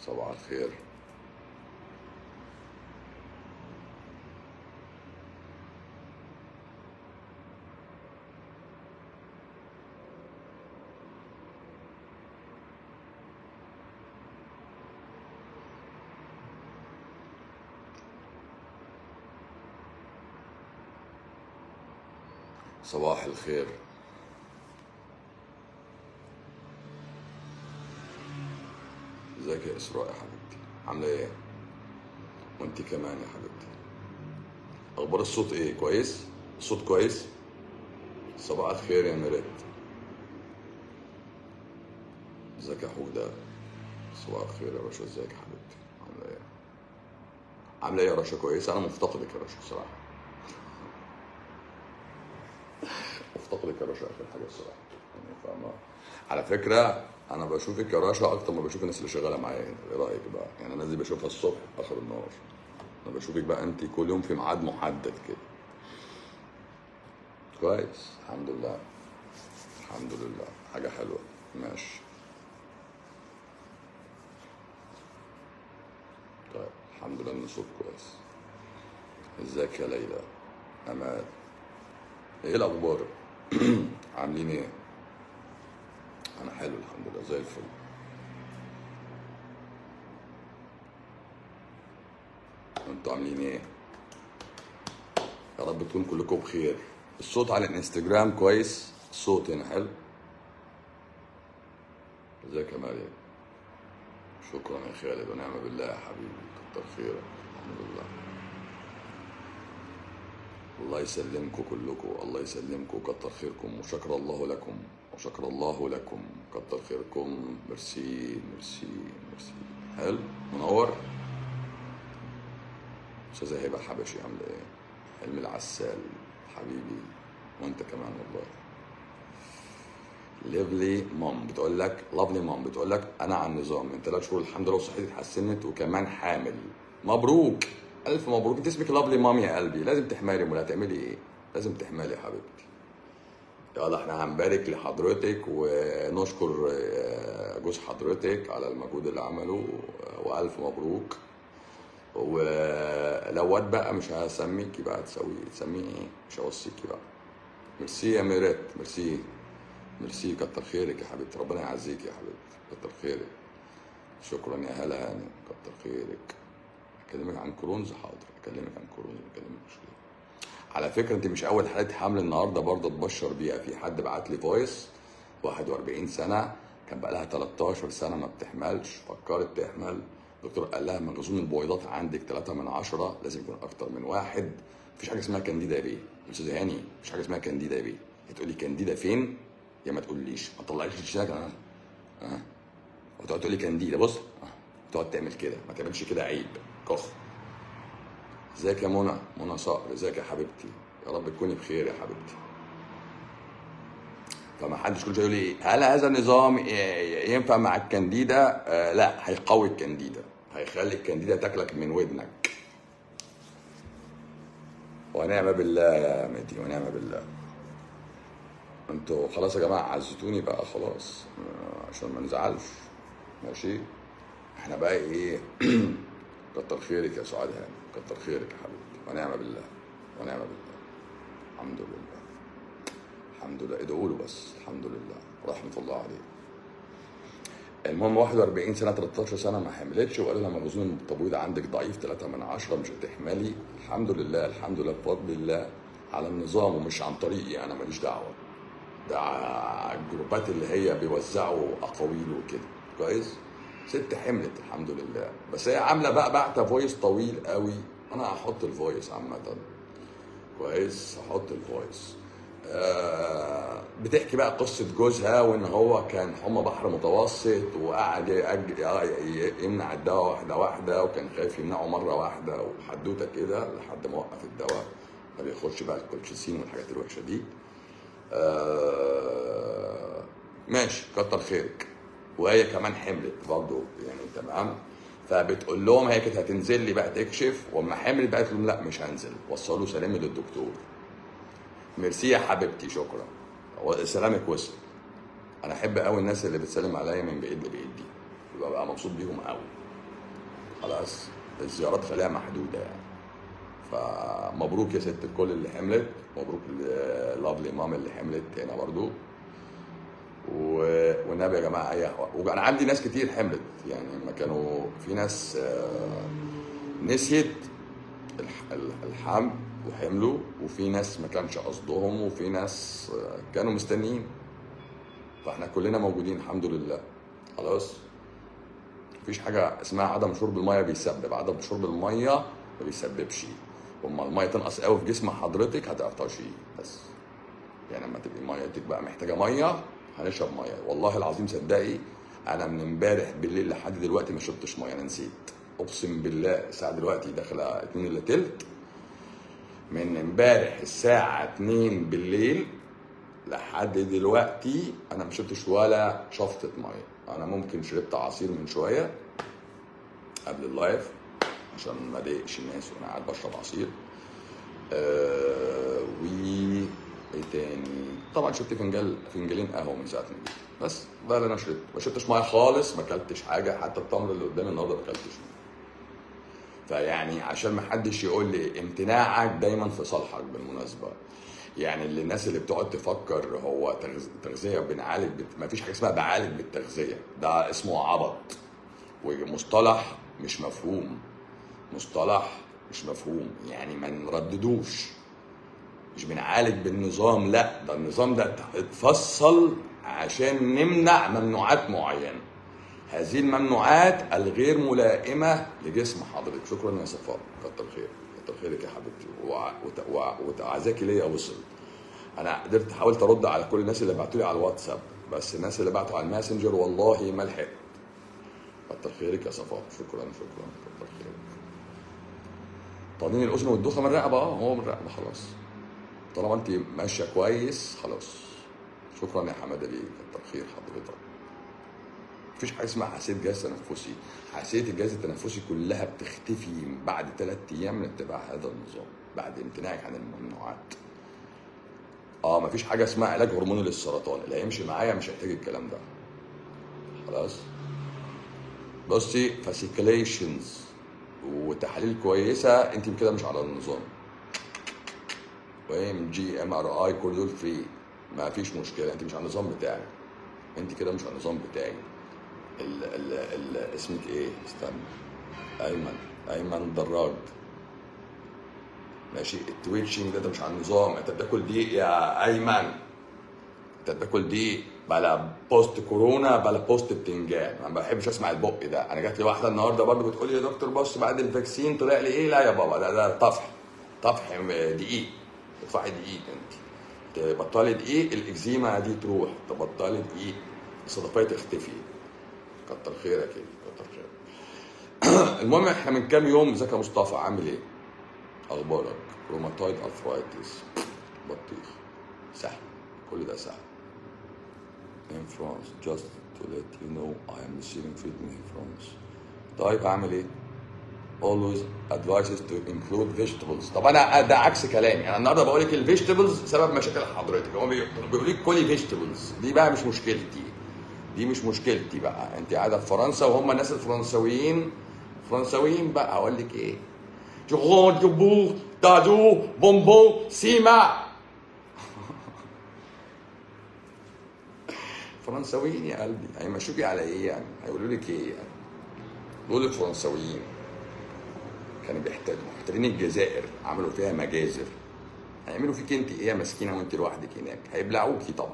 صباح الخير صباح الخير ازيك يا اسراء يا حبيبتي عامله ايه وانت كمان يا حبيبتي اخبار الصوت ايه كويس الصوت كويس صباح الخير يا ميريت ازيك يا حوده صباح الخير يا رشا ازيك يا حبيبتي عامله ايه عامله ايه يا رشا كويس انا مفتقدك يا رشا بصراحه مفتقدك يا رشا اخر حاجه الصراحه يعني فاهمه على فكره انا بشوفك يا رشا اكتر ما بشوف الناس اللي شغاله معايا هنا ايه رايك بقى يعني الناس دي بشوفها الصبح اخر النهار انا بشوفك بقى انت كل يوم في ميعاد محدد كده كويس الحمد لله الحمد لله حاجه حلوه ماشي طيب الحمد لله ان الصوت كويس ازيك يا ليلى امال ايه الاخبار عاملين ايه انا حلو الحمد لله زي الفل انتوا عاملين ايه يا رب تكون كلكم بخير الصوت على الانستجرام كويس الصوت هنا حلو ازيك يا مريم شكرا يا خالد ونعم بالله يا حبيبي كتر خيرك الحمد لله الله يسلمكم كلكم الله يسلمكم كتر خيركم وشكر الله لكم وشكر الله لكم كتر خيركم ميرسي ميرسي ميرسي حلو منور استاذه هبه حبشي عامله ايه حلم العسال حبيبي وانت كمان والله ليفلي مام بتقول لك لافلي مام بتقول لك انا على النظام من ثلاث شهور الحمد لله وصحتي اتحسنت وكمان حامل مبروك الف مبروك انت اسمك لافلي مام يا قلبي لازم تحملي ولا هتعملي ايه لازم تحملي يا حبيبتي يلا احنا هنبارك لحضرتك ونشكر آه، جوز حضرتك على المجهود اللي عمله والف مبروك ولو واد بقى مش هسميكي بقى تسوي تسميه ايه مش هوصيكي بقى ميرسي يا ميريت ميرسي ميرسي كتر خيرك يا حبيبتي ربنا يعزيك يا حبيبتي كتر خيرك شكرا يا هلا هاني كتر خيرك اكلمك عن كرونز حاضر اكلمك عن كرونز اكلمك مش ليه. على فكره انت مش اول حاله حمل النهارده برضه اتبشر بيها في حد بعت لي فويس 41 سنه كان بقى لها 13 سنه ما بتحملش فكرت تحمل الدكتور قال لها مخزون البويضات عندك 3 من 10 لازم يكون اكتر من واحد مفيش حاجه اسمها كانديدا يا بيه استاذ هاني مفيش حاجه اسمها كانديدا يا بيه هتقول لي كانديدا فين يا ما تقوليش ما تطلعيش لسانك انا ها وتقعد تقول لي كانديدا بص آه. تقعد تعمل كده ما تعملش كده عيب كخ ازيك يا منى منى صقر ازيك يا حبيبتي يا رب تكوني بخير يا حبيبتي فما حدش كل شويه يقول لي هل هذا النظام ي- ينفع مع الكانديدا آه لا هيقوي الكانديدا هيخلي الكانديدا تاكلك من ودنك ونعم بالله يا مدي ونعم بالله انتوا خلاص يا جماعه عزتوني بقى خلاص آه، عشان ما نزعلش ماشي احنا بقى ايه كتر خيرك يا سعاد هاني كتر خيرك يا حبيبتي ونعم بالله ونعم بالله الحمد لله الحمد لله ادعوا له بس الحمد لله رحمه الله عليه المهم 41 سنه 13 سنه ما حملتش وقالوا لها مخزون التبويض عندك ضعيف 3 من 10 مش هتحملي الحمد لله الحمد لله بفضل الله على النظام ومش عن طريقي انا ماليش دعوه ده ع- الجروبات اللي هي بيوزعوا اقاويل وكده كويس ست حملت الحمد لله بس هي عامله بقى بعت فويس طويل قوي انا هحط الفويس عامه كويس هحط الفويس آه بتحكي بقى قصة جوزها وإن هو كان حمى بحر متوسط وقعد يأج- ي- يمنع الدواء واحدة واحدة وكان خايف يمنعه مرة واحدة وحدوتة كده لحد ما وقف الدواء ما بياخدش بقى الكولشيسين والحاجات الوحشة دي آه ماشي كتر خيرك وهي كمان حملت برضه يعني تمام فبتقول لهم هي كانت هتنزل لي بقى تكشف واما حملت بقى قالت لهم لا مش هنزل وصلوا سلامي للدكتور ميرسي يا حبيبتي شكرا هو سلامك وصل انا احب قوي الناس اللي بتسلم عليا من بعيد لبعيد دي ببقى مبسوط بيهم قوي خلاص الزيارات خليها محدوده يعني فمبروك يا ست الكل اللي حملت مبروك لافلي مام اللي حملت هنا برضو و- والنبي يا جماعه اي وانا عندي ناس كتير حملت يعني ما كانوا في ناس آه، نسيت الح- ال- الحمل وحملوا وفي ناس ما كانش قصدهم وفي ناس آه، كانوا مستنيين فاحنا كلنا موجودين الحمد لله خلاص مفيش حاجه اسمها عدم شرب الميه بيسبب عدم شرب الميه ما بيسببش اما الميه تنقص قوي في جسم حضرتك هتعرف تعيشي بس يعني لما تبقي ميتك بقى محتاجه ميه هنشرب ميه والله العظيم صدقي انا من امبارح بالليل لحد دلوقتي ما شربتش ميه انا نسيت اقسم بالله الساعه دلوقتي داخله 2 الا تلت من امبارح الساعه 2 بالليل لحد دلوقتي انا ما شربتش ولا شفطه ميه انا ممكن شربت عصير من شويه قبل اللايف عشان ما اضايقش الناس وانا قاعد بشرب عصير آه و ايه تاني طبعا شربت فنجان فنجانين قهوه من ساعه ما جيت بس ده اللي انا شربته ما شربتش ميه خالص ما اكلتش حاجه حتى التمر اللي قدامي النهارده ما اكلتش فيعني عشان ما حدش يقول لي امتناعك دايما في صالحك بالمناسبه يعني اللي الناس اللي بتقعد تفكر هو تغذ- تغذيه بنعالج بت... ما فيش حاجه اسمها بعالج بالتغذيه ده اسمه عبط ومصطلح مش مفهوم مصطلح مش مفهوم يعني ما نرددوش مش بنعالج بالنظام لا ده النظام ده اتفصل عشان نمنع ممنوعات معينه هذه الممنوعات الغير ملائمه لجسم حضرتك شكرا يا صفاء كتر خير كتر خيرك يا حبيبتي وع- وت- وع- وتعزاكي ليا وصل انا قدرت حاولت ارد على كل الناس اللي بعتوا لي على الواتساب بس الناس اللي بعتوا على الماسنجر والله ما لحقت كتر خيرك يا صفاء شكرا شكرا كتر خيرك طنين الاذن والدوخه من الرقبه اه هو من الرقبه خلاص طالما انت ماشيه كويس خلاص شكرا يا حماده ليه كتر خير حضرتك مفيش حاجه اسمها حساسيه جهاز تنفسي حساسيه الجهاز التنفسي كلها بتختفي بعد ثلاث ايام من اتباع هذا النظام بعد امتناعك عن الممنوعات اه مفيش حاجه اسمها علاج هرموني للسرطان اللي هيمشي معايا مش هيحتاج الكلام ده خلاص بصي فاسيكليشنز وتحاليل كويسه انت كده مش على النظام وام جي ام ار اي كل دول فري ما فيش مشكله انت مش على النظام بتاعي انت كده مش على النظام بتاعي ال ال ال اسمك ايه استنى ايمن ايمن دراج ماشي التويتشنج ده, ده مش على النظام انت بتاكل دي يا ايمن انت بتاكل دي بلا بوست كورونا بلا بوست بتنجان انا ما بحبش اسمع البق ده انا جات لي واحده النهارده برضو بتقول لي يا دكتور بص بعد الفاكسين طلع لي ايه لا يا بابا ده ده طفح طفح دقيق تدفعي دقيق انت تبطلي دقيق الاكزيما دي تروح تبطلي دقيق الصدفيه تختفي كتر خيرك يا كتر خيرك المهم احنا من كام يوم ازيك يا مصطفى عامل ايه؟ اخبارك؟ روماتويد ارثرايتس بطيخ سهل كل ده سهل in France just to let you know I am receiving treatment in France طيب اعمل ايه؟ always advises to include vegetables طب انا ده عكس كلامي انا النهارده بقول لك الفيجيتابلز سبب مشاكل حضرتك هم بيقولوا لك كلي فيجيتابلز دي بقى مش مشكلتي دي مش مشكلتي بقى انت قاعده في فرنسا وهم الناس الفرنساويين فرنساويين بقى اقول لك ايه جغون جبور دادو بونبون سيما فرنساويين يا قلبي هيمشوكي على ايه يعني هيقولوا لك ايه يعني دول الفرنساويين كانوا بيحتلوا محتلين الجزائر عملوا فيها مجازر هيعملوا فيك انت ايه يا مسكينه وانت لوحدك هناك هيبلعوكي طبعا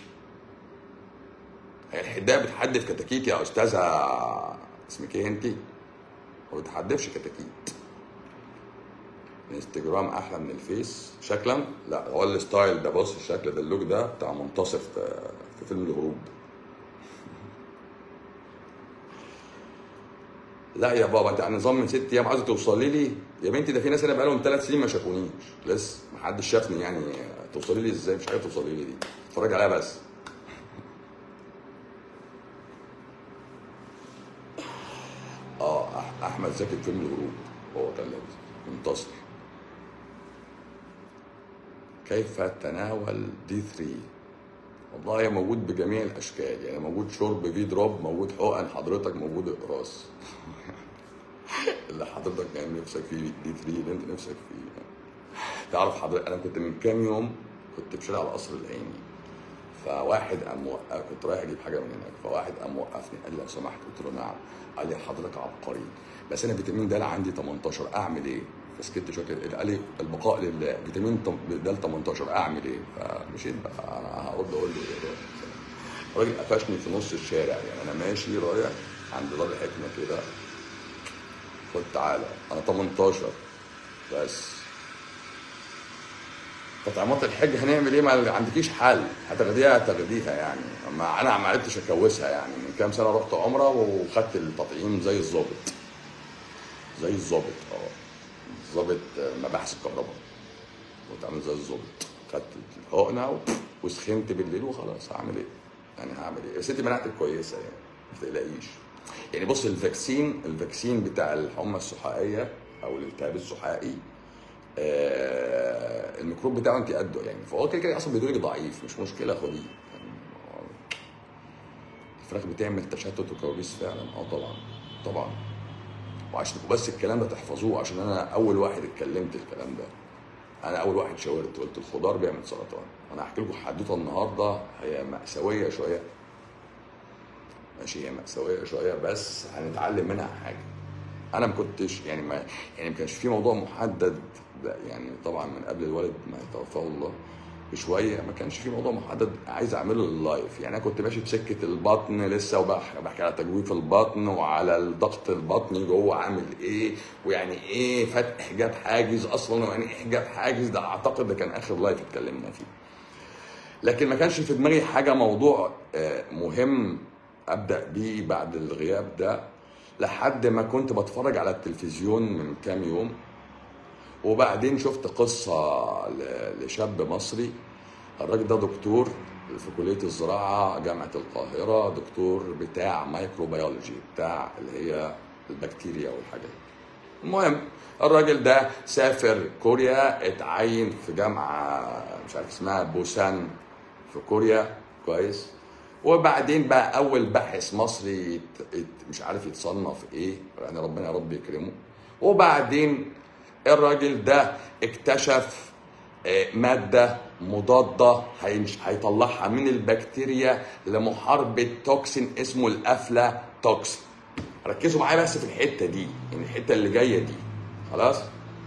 هي الحدايه بتحدف كتاكيت يا استاذه اسمك ايه انت؟ ما بتحدفش كتاكيت الانستجرام احلى من الفيس شكلا لا هو الستايل ده بص الشكل ده اللوك ده بتاع منتصر في, في فيلم الهروب لا يا بابا انت على نظام من ست ايام عايزه توصلي لي يا بنتي ده في ناس هنا بقالهم ثلاث سنين ما شافونيش لسه ما حدش شافني يعني توصلي لي ازاي مش عارف توصلي لي دي اتفرج عليها بس اه أح- احمد زكي في فيلم الهروب هو كان لابس منتصر كيف تناول دي 3 والله موجود بجميع الاشكال يعني موجود شرب في دروب موجود حقن حضرتك موجود اقراص اللي حضرتك كان نفسك فيه دي 3 اللي انت نفسك فيه تعرف حضرتك انا كنت من كام يوم كنت في شارع القصر العيني فواحد قام موقف كنت رايح اجيب حاجه من هناك فواحد قام موقفني قال لي لو سمحت قلت له نعم قال لي حضرتك عبقري بس انا فيتامين د عندي 18 اعمل ايه؟ فسكت شويه كده قال لي البقاء لله فيتامين د 18 اعمل ايه؟ فمشيت بقى انا هرد اقول له ايه الراجل قفشني في نص الشارع يعني انا ماشي رايح عند دار الحكمه كده قلت تعالى انا 18 بس تطعيمات الحج هنعمل ايه ما عندكيش حل هتاخديها هتاخديها يعني اما انا ما عرفتش اكوسها يعني من كام سنه رحت عمره وخدت التطعيم زي الظابط زي الظابط اه ظابط مباحث الكهرباء كنت عامل زي الظابط خدت الحقنه وسخنت بالليل وخلاص هعمل ايه؟ يعني هعمل ايه؟ بس انت مناعتك كويسه يعني ما تقلقيش يعني بص الفاكسين الفاكسين بتاع الحمى السحائيه او الالتهاب السحائي آه الميكروب بتاعه انت قده يعني فهو كده كده اصلا بيدولك ضعيف مش مشكله خديه يعني الفراخ بتعمل تشتت وكوابيس فعلا اه طبعا طبعا وعشان بس الكلام ده تحفظوه عشان انا اول واحد اتكلمت الكلام ده انا اول واحد شاورت قلت الخضار بيعمل سرطان انا هحكي لكم حدوته النهارده هي مأساويه شويه ماشي هي مأساويه شويه بس هنتعلم منها حاجه انا ما كنتش يعني ما يعني ما كانش في موضوع محدد يعني طبعا من قبل الوالد ما يتوفاه الله بشويه ما كانش في موضوع محدد عايز اعمله لللايف يعني انا كنت ماشي بسكه البطن لسه وبحكي على تجويف البطن وعلى الضغط البطني جوه عامل ايه ويعني ايه فتح حجاب حاجز اصلا ويعني ايه حجاب حاجز ده اعتقد ده كان اخر لايف اتكلمنا فيه لكن ما كانش في دماغي حاجه موضوع مهم ابدا بيه بعد الغياب ده لحد ما كنت بتفرج على التلفزيون من كام يوم وبعدين شفت قصة لشاب مصري الراجل ده دكتور في كلية الزراعة جامعة القاهرة دكتور بتاع مايكروبيولوجي بتاع اللي هي البكتيريا والحاجات المهم الراجل ده سافر كوريا اتعين في جامعة مش عارف اسمها بوسان في كوريا كويس وبعدين بقى اول باحث مصري مش عارف يتصنف ايه يعني ربنا يا رب يكرمه وبعدين الراجل ده اكتشف مادة مضادة هيطلعها من البكتيريا لمحاربة توكسين اسمه الأفلا توكسين ركزوا معايا بس في الحتة دي يعني الحتة اللي جاية دي خلاص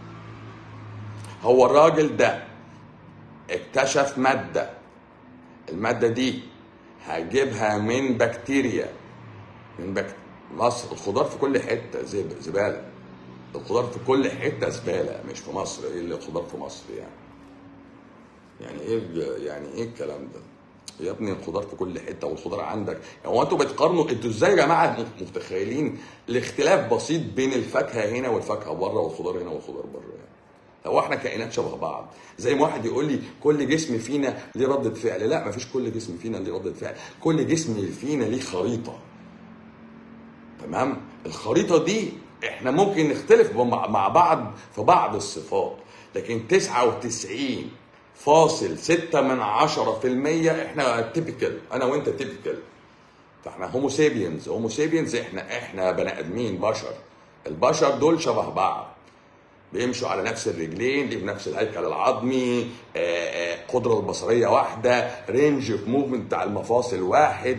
هو الراجل ده اكتشف مادة المادة دي هجيبها من بكتيريا من بكتيريا مصر الخضار في كل حتة زبالة الخضار في كل حته زباله مش في مصر ايه اللي الخضار في مصر يعني يعني ايه يعني ايه الكلام ده يا ابني الخضار في كل حته والخضار عندك هو يعني انتوا بتقارنوا انتوا ازاي يا جماعه متخيلين الاختلاف بسيط بين الفاكهه هنا والفاكهه بره والخضار هنا والخضار بره يعني هو احنا كائنات شبه بعض زي ما واحد يقول لي كل جسم فينا ليه ردة فعل لا مفيش كل جسم فينا ليه ردة فعل كل جسم فينا ليه خريطة تمام الخريطة دي احنا ممكن نختلف مع بعض في بعض الصفات لكن 99 فاصل ستة من عشرة في المية احنا تيبيكال انا وانت تيبيكال فاحنا هومو سيبينز هومو سيبينز احنا احنا بني ادمين بشر البشر دول شبه بعض بيمشوا على نفس الرجلين ليهم نفس الهيكل العظمي قدرة البصرية واحدة رينج اوف موفمنت بتاع المفاصل واحد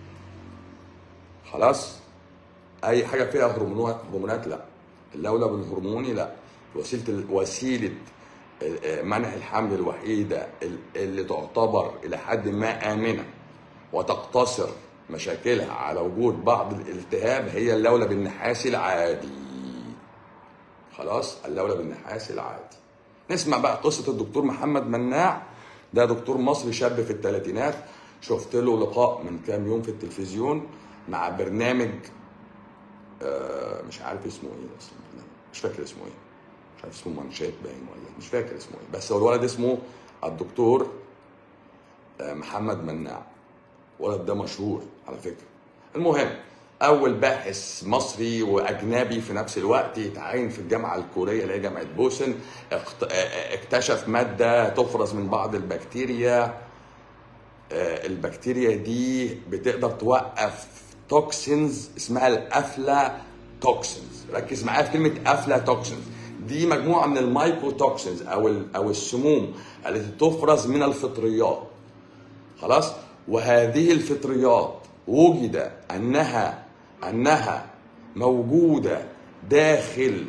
خلاص اي حاجه فيها هرمونات هرمونات لا اللولب الهرموني لا وسيله وسيله منع الحمل الوحيده اللي تعتبر الى حد ما امنه وتقتصر مشاكلها على وجود بعض الالتهاب هي اللولب النحاسي العادي خلاص اللولب النحاسي العادي نسمع بقى قصه الدكتور محمد مناع ده دكتور مصري شاب في الثلاثينات شفت له لقاء من كام يوم في التلفزيون مع برنامج مش عارف اسمه ايه اصلا مش فاكر اسمه ايه مش عارف اسمه منشات باين ولا مش فاكر اسمه ايه بس هو الولد اسمه الدكتور محمد مناع الولد ده مشهور على فكره المهم اول باحث مصري واجنبي في نفس الوقت يتعين في الجامعه الكوريه اللي هي جامعه بوسن اكتشف ماده تفرز من بعض البكتيريا البكتيريا دي بتقدر توقف توكسينز اسمها الافلا توكسينز ركز معايا في كلمه افلا توكسينز دي مجموعه من المايكرو توكسينز او ال- او السموم التي تفرز من الفطريات خلاص وهذه الفطريات وجد انها انها موجوده داخل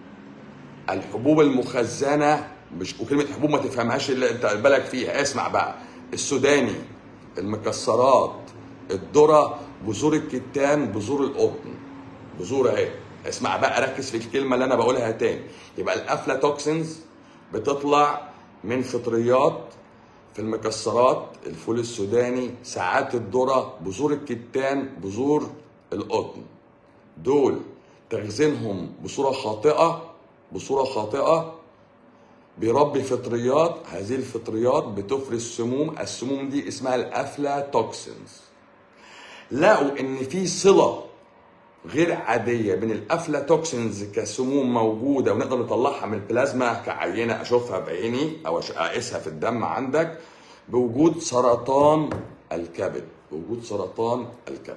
الحبوب المخزنه مش وكلمه حبوب ما تفهمهاش اللي انت بالك فيها اسمع بقى السوداني المكسرات الذره بذور الكتان بذور القطن بذور اهي اسمع بقى ركز في الكلمه اللي انا بقولها تاني يبقى الافلاتوكسينز بتطلع من فطريات في المكسرات الفول السوداني ساعات الذره بذور الكتان بذور القطن دول تخزينهم بصوره خاطئه بصوره خاطئه بيربي فطريات هذه الفطريات بتفرز سموم السموم دي اسمها الافلاتوكسينز لقوا ان في صله غير عاديه بين الافلاتوكسينز كسموم موجوده ونقدر نطلعها من البلازما كعينه اشوفها بعيني او أش- اقيسها في الدم عندك بوجود سرطان الكبد بوجود سرطان الكبد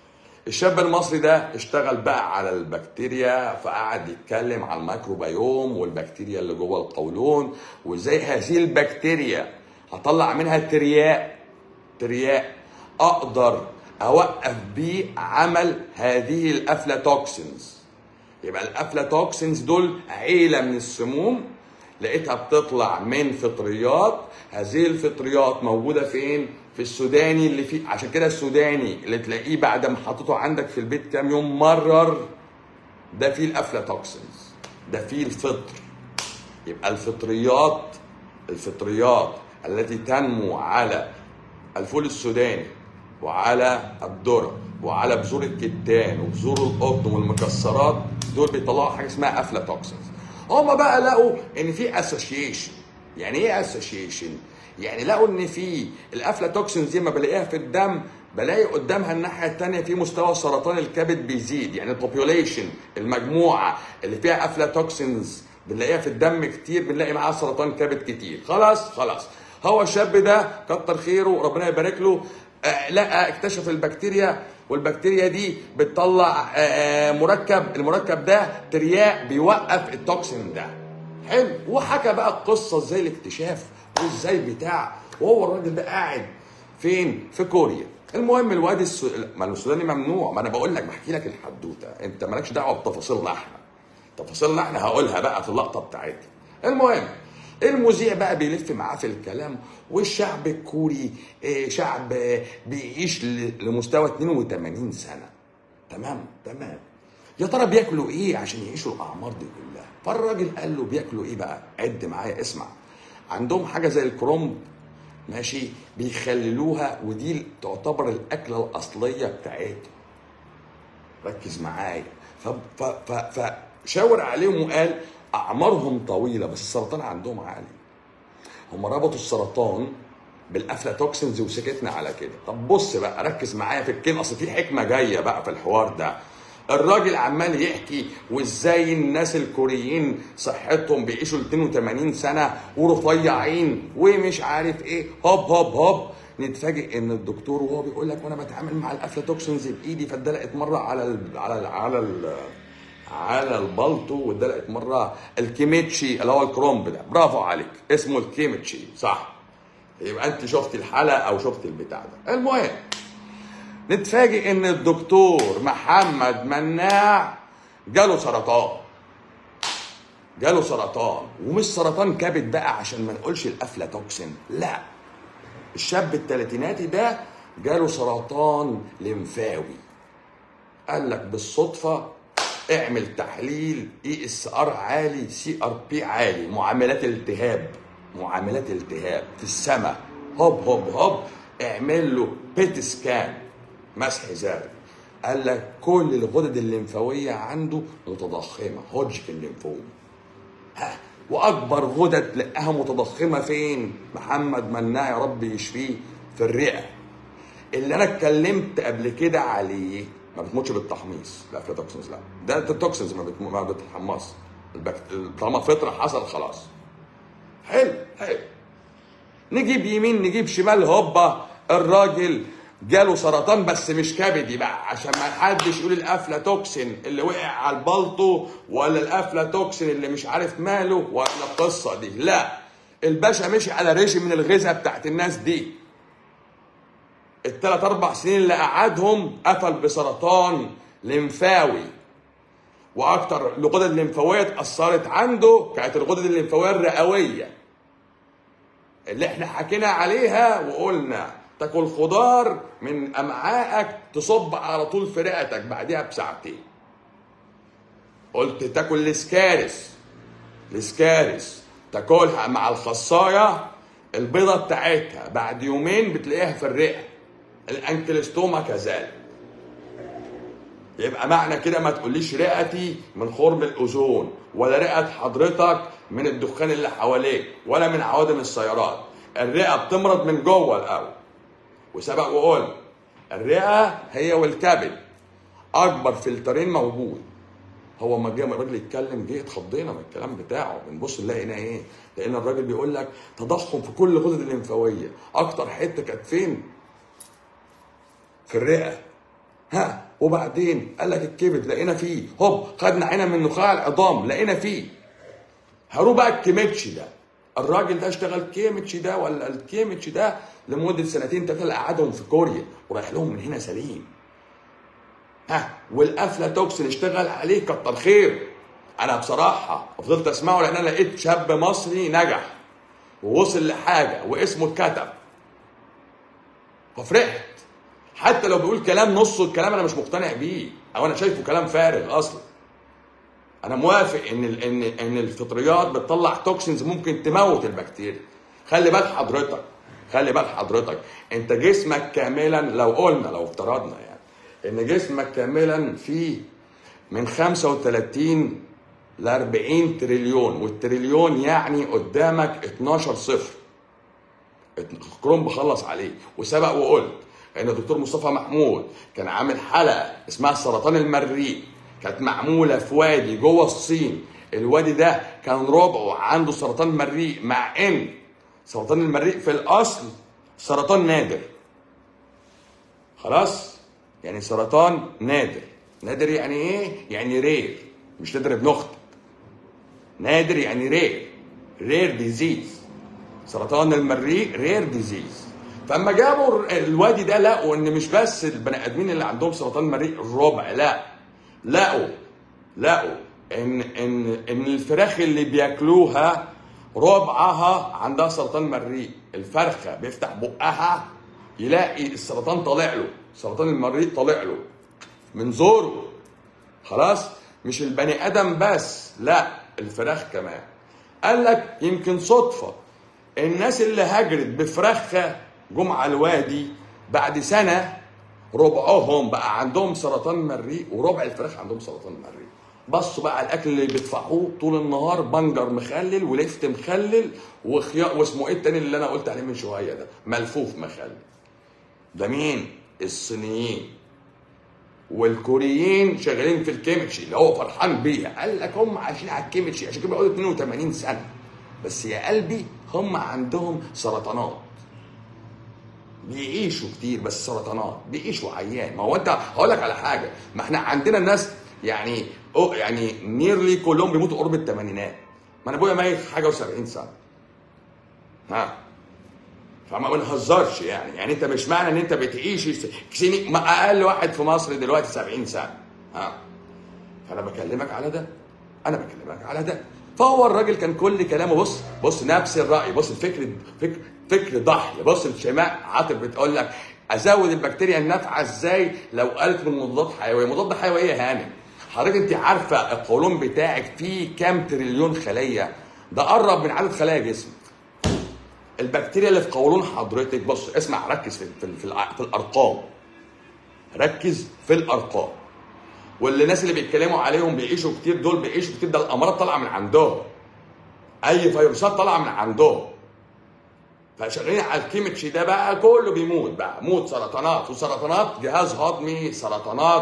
الشاب المصري ده اشتغل بقى على البكتيريا فقعد يتكلم على الميكروبيوم والبكتيريا اللي جوه القولون وازاي هذه البكتيريا هطلع منها ترياق ترياق اقدر اوقف بيه عمل هذه الافلاتوكسينز يبقى الافلاتوكسينز دول عيله من السموم لقيتها بتطلع من فطريات هذه الفطريات موجوده فين في السوداني اللي فيه عشان كده السوداني اللي تلاقيه بعد ما حطيته عندك في البيت كام يوم مرر ده فيه الافلاتوكسينز ده فيه الفطر يبقى الفطريات الفطريات التي تنمو على الفول السوداني وعلى الذرة وعلى بذور الكتان وبذور القطن والمكسرات دول بيطلعوا حاجه اسمها افلاتوكسينز هما بقى لقوا ان في اسوشيشن يعني ايه اسوشيشن يعني لقوا ان في الافلاتوكسينز دي ما بلاقيها في الدم بلاقي قدامها الناحيه الثانيه في مستوى سرطان الكبد بيزيد يعني البوبيوليشن المجموعه اللي فيها افلاتوكسينز بنلاقيها في الدم كتير بنلاقي معاها سرطان كبد كتير خلاص خلاص هو الشاب ده كتر خيره ربنا يبارك له آه، لقى اكتشف البكتيريا والبكتيريا دي بتطلع آه، آه، مركب المركب ده ترياق بيوقف التوكسين ده حلو وحكى بقى القصه ازاي الاكتشاف وازاي بتاع وهو الراجل ده قاعد فين في كوريا المهم الواد السو... ما السوداني ممنوع ما انا بقول لك بحكي لك الحدوته انت مالكش دعوه بتفاصيلنا احنا تفاصيلنا احنا هقولها بقى في اللقطه بتاعتي المهم المذيع بقى بيلف معاه في الكلام والشعب الكوري آه، شعب آه، بيعيش ل- لمستوى 82 سنه تمام تمام يا ترى بياكلوا ايه عشان يعيشوا الاعمار دي كلها فالراجل قال له بياكلوا ايه بقى عد معايا اسمع عندهم حاجه زي الكرومب ماشي بيخللوها ودي تعتبر الاكله الاصليه بتاعتهم ركز معايا ف- ف- ف- فشاور عليهم وقال اعمارهم طويله بس السرطان عندهم عالي هم ربطوا السرطان بالافلاتوكسينز وسكتنا على كده طب بص بقى ركز معايا في الكلمه اصل في حكمه جايه بقى في الحوار ده الراجل عمال يحكي وازاي الناس الكوريين صحتهم بيعيشوا ل 82 سنه ورفيعين ومش عارف ايه هوب هوب هوب نتفاجئ ان الدكتور وهو بيقول لك وانا بتعامل مع الافلاتوكسينز بايدي فاتدلقت مره على ال على ال على ال على البلطو واتدلقت مره الكيميتشي اللي هو الكرومب ده برافو عليك اسمه الكيميتشي صح يبقى انت شفت الحلقه او شفت البتاع ده المهم نتفاجئ ان الدكتور محمد مناع جاله سرطان جاله سرطان ومش سرطان كبد بقى عشان ما نقولش الافلاتوكسين لا الشاب التلاتيناتي ده جاله سرطان لمفاوي قال لك بالصدفه اعمل تحليل اي اس ار عالي سي ار بي عالي معاملات التهاب معاملات التهاب في السماء هوب هوب هوب اعمل له بيت سكان مسح ذري قال لك كل الغدد الليمفاويه عنده متضخمه هوجكن الليمفوما ها واكبر غدد تلاقيها متضخمه فين محمد مناع يا رب يشفيه في الرئه اللي انا اتكلمت قبل كده عليه ما بتموتش بالتحميص الافلاتوكسينز لا ده التوكسينز ما بتمو- ما بتتحمص البكت... طالما فطره حصل خلاص حلو حلو نجيب يمين نجيب شمال هوبا الراجل جاله سرطان بس مش كبدي بقى عشان ما حدش يقول الافلاتوكسين اللي وقع على البلطو ولا الافلاتوكسين اللي مش عارف ماله ولا القصه دي لا الباشا مشي على ريجيم من الغذاء بتاعت الناس دي الثلاث اربع سنين اللي قعدهم قفل بسرطان لمفاوي واكتر الغدد الليمفاويه اتاثرت عنده كانت الغدد الليمفاويه الرئويه اللي احنا حكينا عليها وقلنا تاكل خضار من امعائك تصب على طول في رئتك بعدها بساعتين قلت تاكل الاسكارس الاسكارس تاكلها مع الخصايه البيضه بتاعتها بعد يومين بتلاقيها في الرئه الانكلستوما كذلك يبقى معنى كده ما تقوليش رئتي من خرم الاوزون ولا رئه حضرتك من الدخان اللي حواليك ولا من عوادم السيارات الرئه بتمرض من جوه الاول وسبق وقلت الرئه هي والكبد اكبر فلترين موجود هو ما جه الراجل يتكلم جه اتخضينا من الكلام بتاعه بنبص نلاقي ايه لان الراجل بيقول لك تضخم في كل الغدد الليمفاويه اكتر حته كانت فين في الرئه ها وبعدين قال لك الكبد لقينا فيه هوب خدنا عينه من نخاع العظام لقينا فيه هروح بقى الكيميتشي ده الراجل ده اشتغل كيميتشي ده ولا الكيميتشي ده لمده سنتين ثلاثه قعدهم في كوريا ورايح لهم من هنا سليم ها والافلاتوكسين اشتغل عليه كتر خير انا بصراحه فضلت اسمعه لان انا لقيت شاب مصري نجح ووصل لحاجه واسمه اتكتب ففرحت حتى لو بيقول كلام نصه الكلام انا مش مقتنع بيه او انا شايفه كلام فارغ اصلا انا موافق ان ال ان ان الفطريات بتطلع توكسينز ممكن تموت البكتيريا خلي بال حضرتك خلي بال حضرتك انت جسمك كاملا لو قلنا لو افترضنا يعني ان جسمك كاملا فيه من 35 ل 40 تريليون والتريليون يعني قدامك 12 صفر كروم بخلص عليه وسبق وقلت ان الدكتور مصطفى محمود كان عامل حلقه اسمها سرطان المريء كانت معموله في وادي جوه الصين الوادي ده كان ربعه عنده سرطان مريء مع ان سرطان المريء في الاصل سرطان نادر خلاص يعني سرطان نادر نادر يعني ايه يعني رير مش نادر ابن اختك نادر يعني رير رير ديزيز سرطان المريء رير ديزيز فاما جابوا الوادي ده لقوا ان مش بس البني ادمين اللي عندهم سرطان مريء الربع لا لقوا لقوا ان ان ان الفراخ اللي بياكلوها ربعها عندها سرطان مريء الفرخه بيفتح بقها يلاقي السرطان طالع له سرطان المريء طالع له من زوره خلاص مش البني ادم بس لا الفراخ كمان قال لك يمكن صدفه الناس اللي هجرت بفراخها جم على الوادي بعد سنه ربعهم بقى عندهم سرطان مريء وربع الفراخ عندهم سرطان مريء بصوا بقى على الاكل اللي بيدفعوه طول النهار بنجر مخلل ولفت مخلل وخيار واسمه ايه التاني اللي انا قلت عليه من شويه ده ملفوف مخلل ده مين الصينيين والكوريين شغالين في الكيمتشي اللي هو فرحان بيها قال لك هم عايشين على الكيمتشي عشان كده بيقعدوا 82 سنه بس يا قلبي هم عندهم سرطانات بيعيشوا كتير بس سرطانات بيعيشوا عيان ما هو انت هقول لك على حاجه ما احنا عندنا الناس يعني أو يعني نيرلي كلهم بيموتوا قرب الثمانينات ما انا ابويا ميت حاجه و70 سنه ها فما بنهزرش يعني يعني انت مش معنى ان انت بتعيش سنين ما اقل واحد في مصر دلوقتي 70 سنه ها فانا بكلمك على ده انا بكلمك على ده فهو الراجل كان كل كلامه بص بص نفس الراي بص الفكر فكر فكر ضحيه بص الشيماء عاطف بتقول لك ازود البكتيريا النافعه ازاي لو قالت من مضادات حيويه مضاد حيويه يا هانم حضرتك انت عارفه القولون بتاعك فيه كام تريليون خليه ده قرب من عدد خلايا جسمك البكتيريا اللي في قولون حضرتك بص اسمع ركز في في, في, في الارقام ركز في الارقام واللي الناس اللي بيتكلموا عليهم بيعيشوا كتير دول بيعيشوا كتير ده الامراض طالعه من عندهم اي فيروسات طالعه من عندهم فشغالين على الكيمتشي ده بقى كله بيموت بقى موت سرطانات وسرطانات جهاز هضمي سرطانات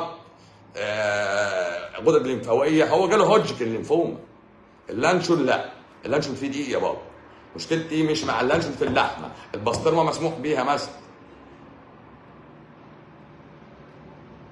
آه غدد ليمفاويه هو جاله هوجكن ليمفوما اللانشون لا اللانشون فيه دقيق يا بابا مشكلتي مش مع اللانشون في اللحمه البسطرمه مسموح بيها مثلا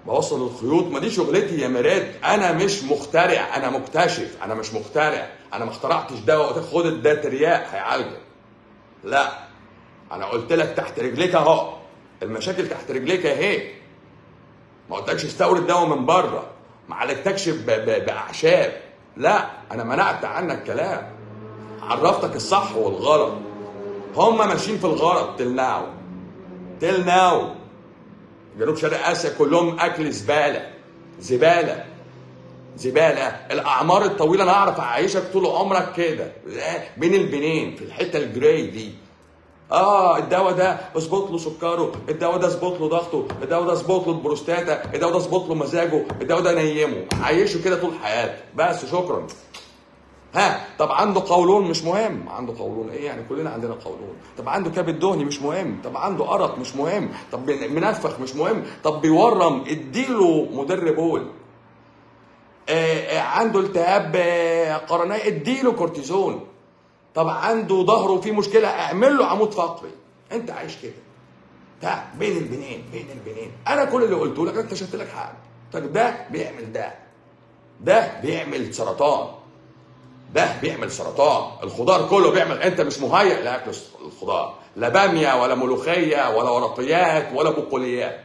بوصل الخيوط ما دي شغلتي يا مراد انا مش مخترع انا مكتشف انا مش مخترع انا ما اخترعتش دواء خد ده ترياق هيعالجك لا انا قلت لك تحت رجليك اهو المشاكل تحت رجليك اهي ما قلتلكش استورد دواء من بره ما عالجتكش ب- ب- باعشاب لا انا منعت عنك كلام عرفتك الصح والغلط هم ماشيين في الغلط تل ناو تل ناو جنوب شرق اسيا كلهم اكل زباله زباله زباله الاعمار الطويله انا اعرف اعيشك طول عمرك كده بين البنين في الحته الجراي دي اه الدواء ده اظبط له سكره الدواء ده اظبط له ضغطه الدواء ده اظبط له البروستاتا الدواء ده اظبط له مزاجه الدواء ده نيمه عيشه كده طول حياته بس شكرا ها طب عنده قولون مش مهم عنده قولون ايه يعني كلنا عندنا قولون طب عنده كبد دهني مش مهم طب عنده ارق مش مهم طب منفخ مش مهم طب بيورم اديله مدر بول آه آه عنده التهاب آه قرنيه اديله كورتيزون طب عنده ظهره فيه مشكله اعمل له عمود فقري انت عايش كده ده بين البنين بين البنين انا كل اللي قلته لك أنا اكتشفت لك حاجه قلت لك ده بيعمل ده ده بيعمل سرطان ده بيعمل سرطان الخضار كله بيعمل انت مش مهيئ لاكل الخضار لا باميه ولا ملوخيه ولا ورقيات ولا بقوليات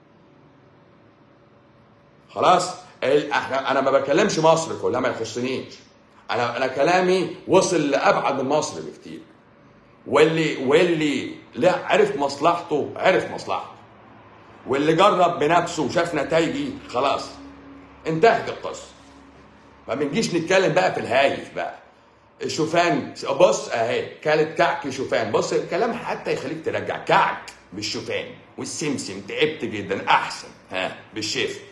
خلاص ال- احنا انا ما بكلمش مصر كلها ما يخصنيش انا انا كلامي وصل لابعد من مصر بكتير واللي واللي لا عرف مصلحته عرف مصلحته واللي جرب بنفسه وشاف نتائجي خلاص انتهت القصه ما بنجيش نتكلم بقى في الهايف بقى الشوفان بص اهي كانت كعك شوفان بص الكلام حتى يخليك ترجع كعك بالشوفان والسمسم تعبت جدا احسن ها بالشفا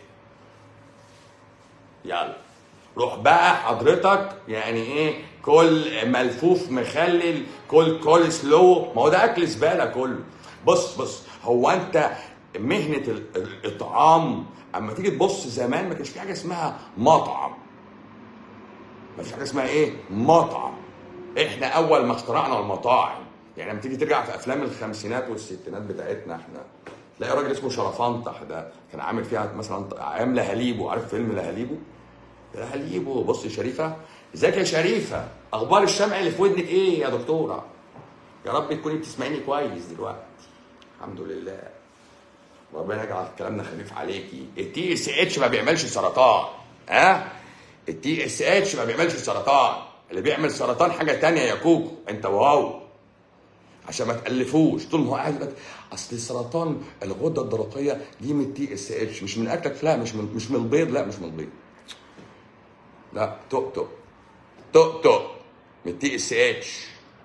يلا روح بقى حضرتك يعني ايه كل ملفوف مخلل كل كل سلو ما هو ده اكل زباله كله بص بص هو انت مهنه ال- ال- الاطعام اما تيجي تبص زمان ما كانش في حاجه اسمها مطعم ما فيش حاجه اسمها ايه مطعم احنا اول ما اخترعنا المطاعم يعني لما تيجي ترجع في افلام الخمسينات والستينات بتاعتنا احنا تلاقي راجل اسمه شرفانطح ده كان عامل فيها مثلا ايام لهاليبو عارف فيلم لهاليبو لهاليبو بص يا شريفه ازيك يا شريفه اخبار الشمع اللي في ودنك ايه يا دكتوره يا رب تكوني بتسمعيني كويس دلوقتي الحمد لله ربنا يجعل كلامنا خفيف عليكي التي اس اتش ما بيعملش سرطان ها التي اس اتش ما بيعملش سرطان اللي بيعمل سرطان حاجه تانية يا كوكو انت واو عشان ما تالفوش طول ما هو قاعد يقول لك اصل السرطان الغده الدرقيه دي من التي اس اتش مش من اكلك لا مش من مش من البيض لا مش من البيض لا تق تق تق تق من التي اس اتش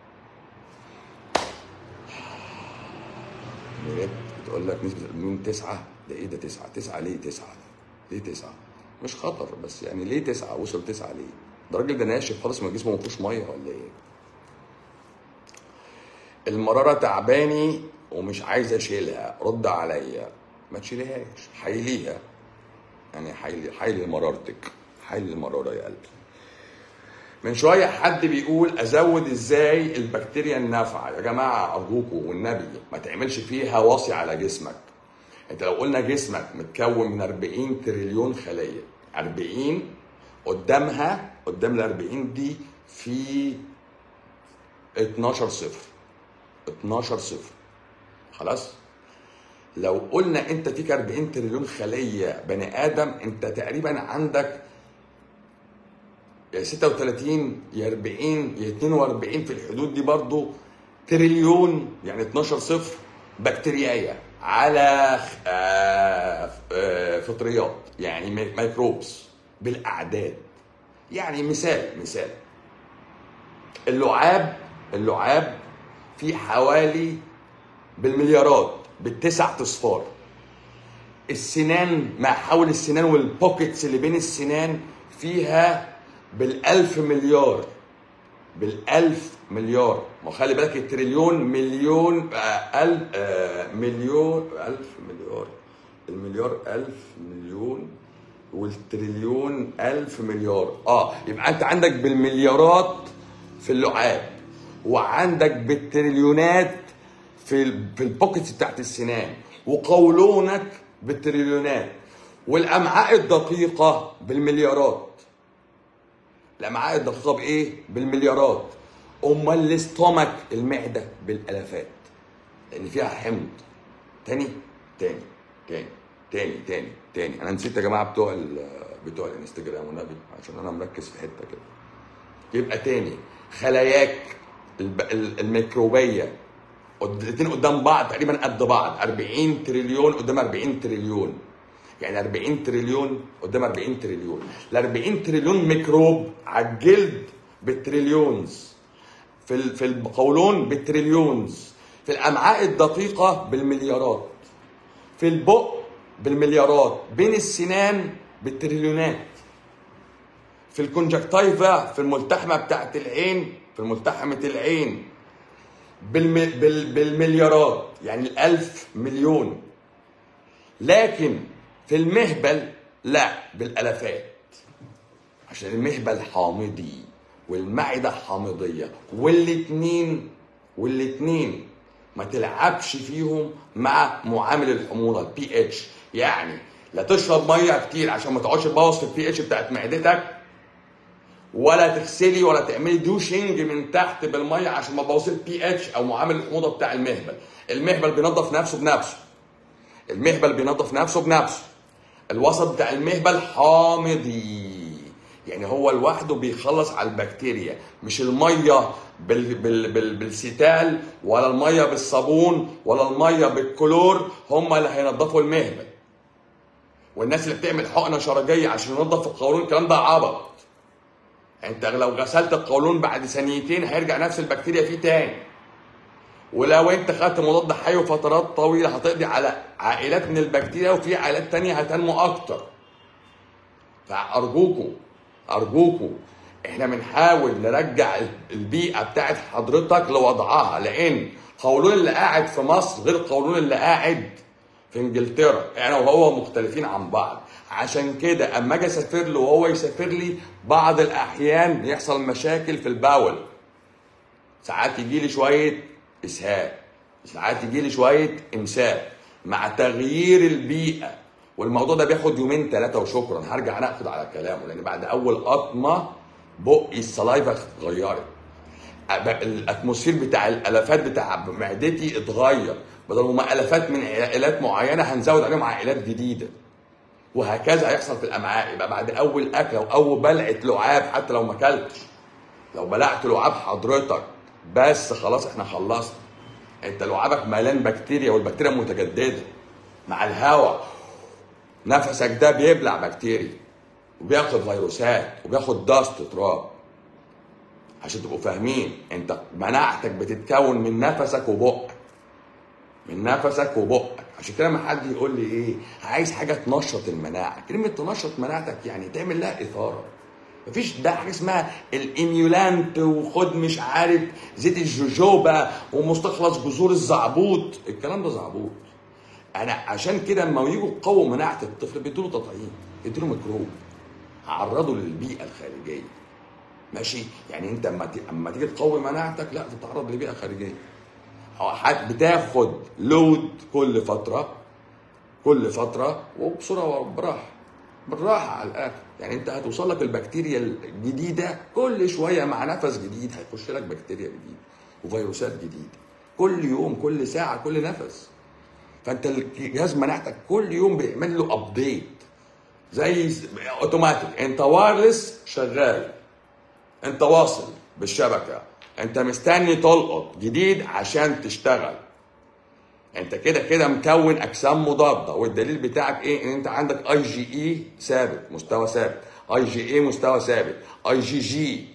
مريت بتقول لك نسبة الألمنيوم تسعة ده إيه ده تسعة؟ تسعة ليه تسعة؟ ليه تسعة؟ مش خطر بس يعني ليه تسعة؟ وصل تسعة ليه؟ ده الراجل ده ناشف خالص ما جسمه ما فيهوش مية ولا إيه؟ المرارة تعباني ومش عايز أشيلها رد عليا ما تشيلهاش حيليها يعني حيلي حيلي مرارتك حيلي المرارة يا قلبي من شويه حد بيقول ازود ازاي البكتيريا النافعه يا جماعه ارجوكم والنبي ما تعملش فيها واصي على جسمك انت لو قلنا جسمك متكون من 40 تريليون خليه 40 قدامها قدام ال 40 دي في 12 صفر 12 صفر خلاص لو قلنا انت فيك 40 تريليون خليه بني ادم انت تقريبا عندك يا 36 يا 40 يا 42 في الحدود دي برضو تريليون يعني 12 صفر بكتيرياية على آه، آه، فطريات يعني مي- ميكروبس بالاعداد يعني مثال مثال اللعاب اللعاب في حوالي بالمليارات بالتسع اصفار السنان ما حول السنان والبوكيتس اللي بين السنان فيها بالألف مليار بالألف مليار ما خلي بالك التريليون مليون آه ألف آه مليون ألف مليار المليار ألف مليون والتريليون ألف مليار اه يبقى أنت عندك بالمليارات في اللعاب وعندك بالتريليونات في ال- في البوكيتس بتاعت السنان وقولونك بالتريليونات والامعاء الدقيقه بالمليارات الامعاء الدقيقه بايه بالمليارات امال الاستومك المعده بالالافات لان فيها حمض تاني تاني تاني تاني تاني تاني انا نسيت يا جماعه بتوع ال بتوع الانستجرام والنبي عشان انا مركز في حته كده يبقى تاني خلاياك الب- ال- الميكروبيه الاثنين قدام بعض تقريبا قد بعض 40 تريليون قدام 40 تريليون يعني 40 تريليون قدام 40 تريليون ال 40 تريليون ميكروب على الجلد بالتريليونز في ال- في القولون بالتريليونز في الامعاء الدقيقه بالمليارات في البق بالمليارات بين السنان بالتريليونات في الكونجكتيفا في الملتحمه بتاعت العين في ملتحمه العين بالم... بال... بالمليارات يعني الألف مليون لكن في المهبل لا بالالافات عشان المهبل حامضي والمعده حامضيه والاتنين والاتنين ما تلعبش فيهم مع معامل الحموضه البي اتش يعني لا تشرب ميه كتير عشان ما تقعدش تبوظ في البي اتش بتاعت معدتك ولا تغسلي ولا تعملي دوشنج من تحت بالميه عشان ما تبوظي البي اتش او معامل الحموضه بتاع المهبل المهبل بينظف نفسه بنفسه المهبل بينظف نفسه بنفسه الوسط بتاع المهبل حامضي يعني هو لوحده بيخلص على البكتيريا مش الميه بال بال بال بالستال ولا الميه بالصابون ولا الميه بالكلور هم اللي هينظفوا المهبل والناس اللي بتعمل حقنه شرجيه عشان ينظف القولون الكلام ده عبط انت لو غسلت القولون بعد ثانيتين هيرجع نفس البكتيريا فيه تاني ولو انت خدت مضاد حيوي فترات طويله هتقضي على عائلات من البكتيريا وفي عائلات تانية هتنمو اكتر فارجوكوا ارجوكوا احنا بنحاول نرجع البيئه بتاعت حضرتك لوضعها لان قولون اللي قاعد في مصر غير قولون اللي قاعد في انجلترا انا وهو مختلفين عن بعض عشان كده اما اجي اسافر له وهو يسافر لي بعض الاحيان يحصل مشاكل في البول ساعات يجي لي شويه اسهال ساعات يجي لي شويه امساك مع تغيير البيئه والموضوع ده بياخد يومين ثلاثه وشكرا هرجع ناخد على كلامه لان بعد اول قطمه بقي السلايفا اتغيرت أب- الاتموسفير بتاع الالافات بتاع معدتي اتغير بدل ما الافات من عائلات معينه هنزود عليهم عائلات جديده وهكذا هيحصل في الامعاء يبقى بعد اول اكله واول بلعه لعاب حتى لو ما اكلتش لو بلعت لعاب حضرتك بس خلاص احنا خلصنا انت لعابك مليان بكتيريا والبكتيريا متجدده مع الهواء نفسك ده بيبلع بكتيريا وبياخد فيروسات وبياخد داست تراب عشان تبقوا فاهمين انت مناعتك بتتكون من نفسك وبقك من نفسك وبقك عشان كده ما حد يقول لي ايه عايز حاجه تنشط المناعه كلمه تنشط مناعتك يعني تعمل لها اثاره مفيش ده حاجه اسمها الاميولانت وخد مش عارف زيت الجوجوبا ومستخلص جذور الزعبوط الكلام ده زعبوط انا عشان كده لما يجوا يقووا مناعه الطفل بيدوا له تطعيم بيدوا له ميكروب عرضه للبيئه الخارجيه ماشي يعني انت اما ت- اما تيجي تقوي مناعتك لا تتعرض لبيئه خارجيه أو حت- بتاخد لود كل فتره كل فتره وبسرعه وبراحه بالراحه على الاخر يعني انت هتوصل لك البكتيريا الجديده كل شويه مع نفس جديد هيخش لك بكتيريا جديده وفيروسات جديده كل يوم كل ساعه كل نفس فانت الجهاز مناعتك كل يوم بيعمل له ابديت زي اوتوماتيك انت وايرلس شغال انت واصل بالشبكه انت مستني تلقط جديد عشان تشتغل انت كده كده مكون اجسام مضاده والدليل بتاعك ايه ان انت عندك اي جي اي ثابت مستوى ثابت اي جي اي مستوى ثابت اي جي جي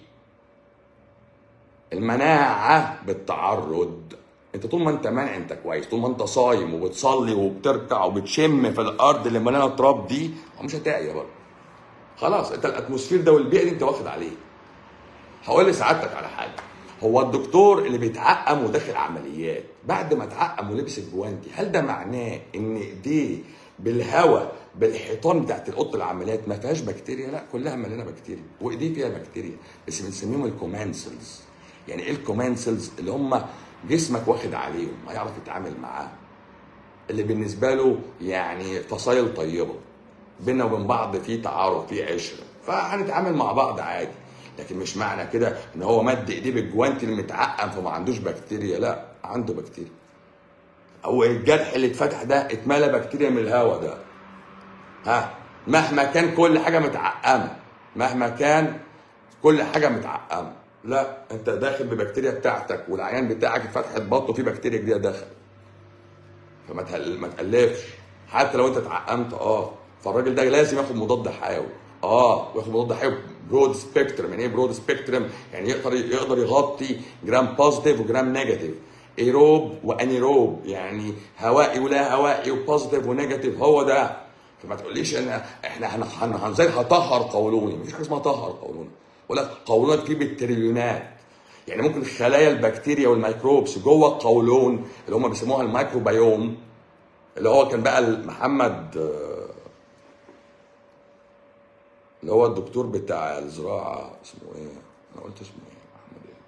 المناعه بالتعرض انت طول ما انت مانع انت كويس طول ما انت صايم وبتصلي وبتركع وبتشم في الارض اللي مليانه تراب دي مش هتعيا برضه خلاص انت الاتموسفير ده والبيئه دي انت واخد عليه هقول لسعادتك على حاجه هو الدكتور اللي بيتعقم وداخل عمليات بعد ما اتعقم ولبس الجوانتي هل ده معناه ان ايديه بالهواء بالحيطان بتاعت اوضه العمليات ما فيهاش بكتيريا لا كلها مليانه بكتيريا وايديه فيها بكتيريا بس بنسميهم الكومانسلز يعني ايه الكومانسلز اللي هم جسمك واخد عليهم هيعرف يتعامل معاهم اللي بالنسبه له يعني فصايل طيبه بينا وبين بعض في تعارف في عشره فهنتعامل مع بعض عادي لكن مش معنى كده ان هو مد ايديه بالجوانتي المتعقم فما عندوش بكتيريا لا عنده بكتيريا او الجرح اللي اتفتح ده اتملى بكتيريا من الهواء ده ها مهما كان كل حاجه متعقمه مهما كان كل حاجه متعقمه لا انت داخل ببكتيريا بتاعتك والعيان بتاعك فتحه بطنه فيه بكتيريا جديده دخل فما تهل... ما تقلفش حتى لو انت اتعقمت اه فالراجل ده لازم ياخد مضاد حيوي اه وياخد مضاد حيوي برود سبيكترم يعني ايه برود سبيكترم يعني يقدر يقدر يغطي جرام بوزيتيف وجرام نيجاتيف ايروب وانيروب يعني هوائي ولا هوائي وبوزيتيف ونيجاتيف هو ده فما تقوليش ان احنا هن- هن- هنزاي هطهر قولوني مفيش حاجه اسمها طهر قولوني ولا قولونك فيه بالتريليونات يعني ممكن خلايا البكتيريا والميكروبس جوه القولون اللي هم بيسموها الميكروبيوم اللي هو كان بقى محمد آه، اللي هو الدكتور بتاع الزراعه اسمه ايه؟ انا قلت اسمه ايه؟ محمد ايه؟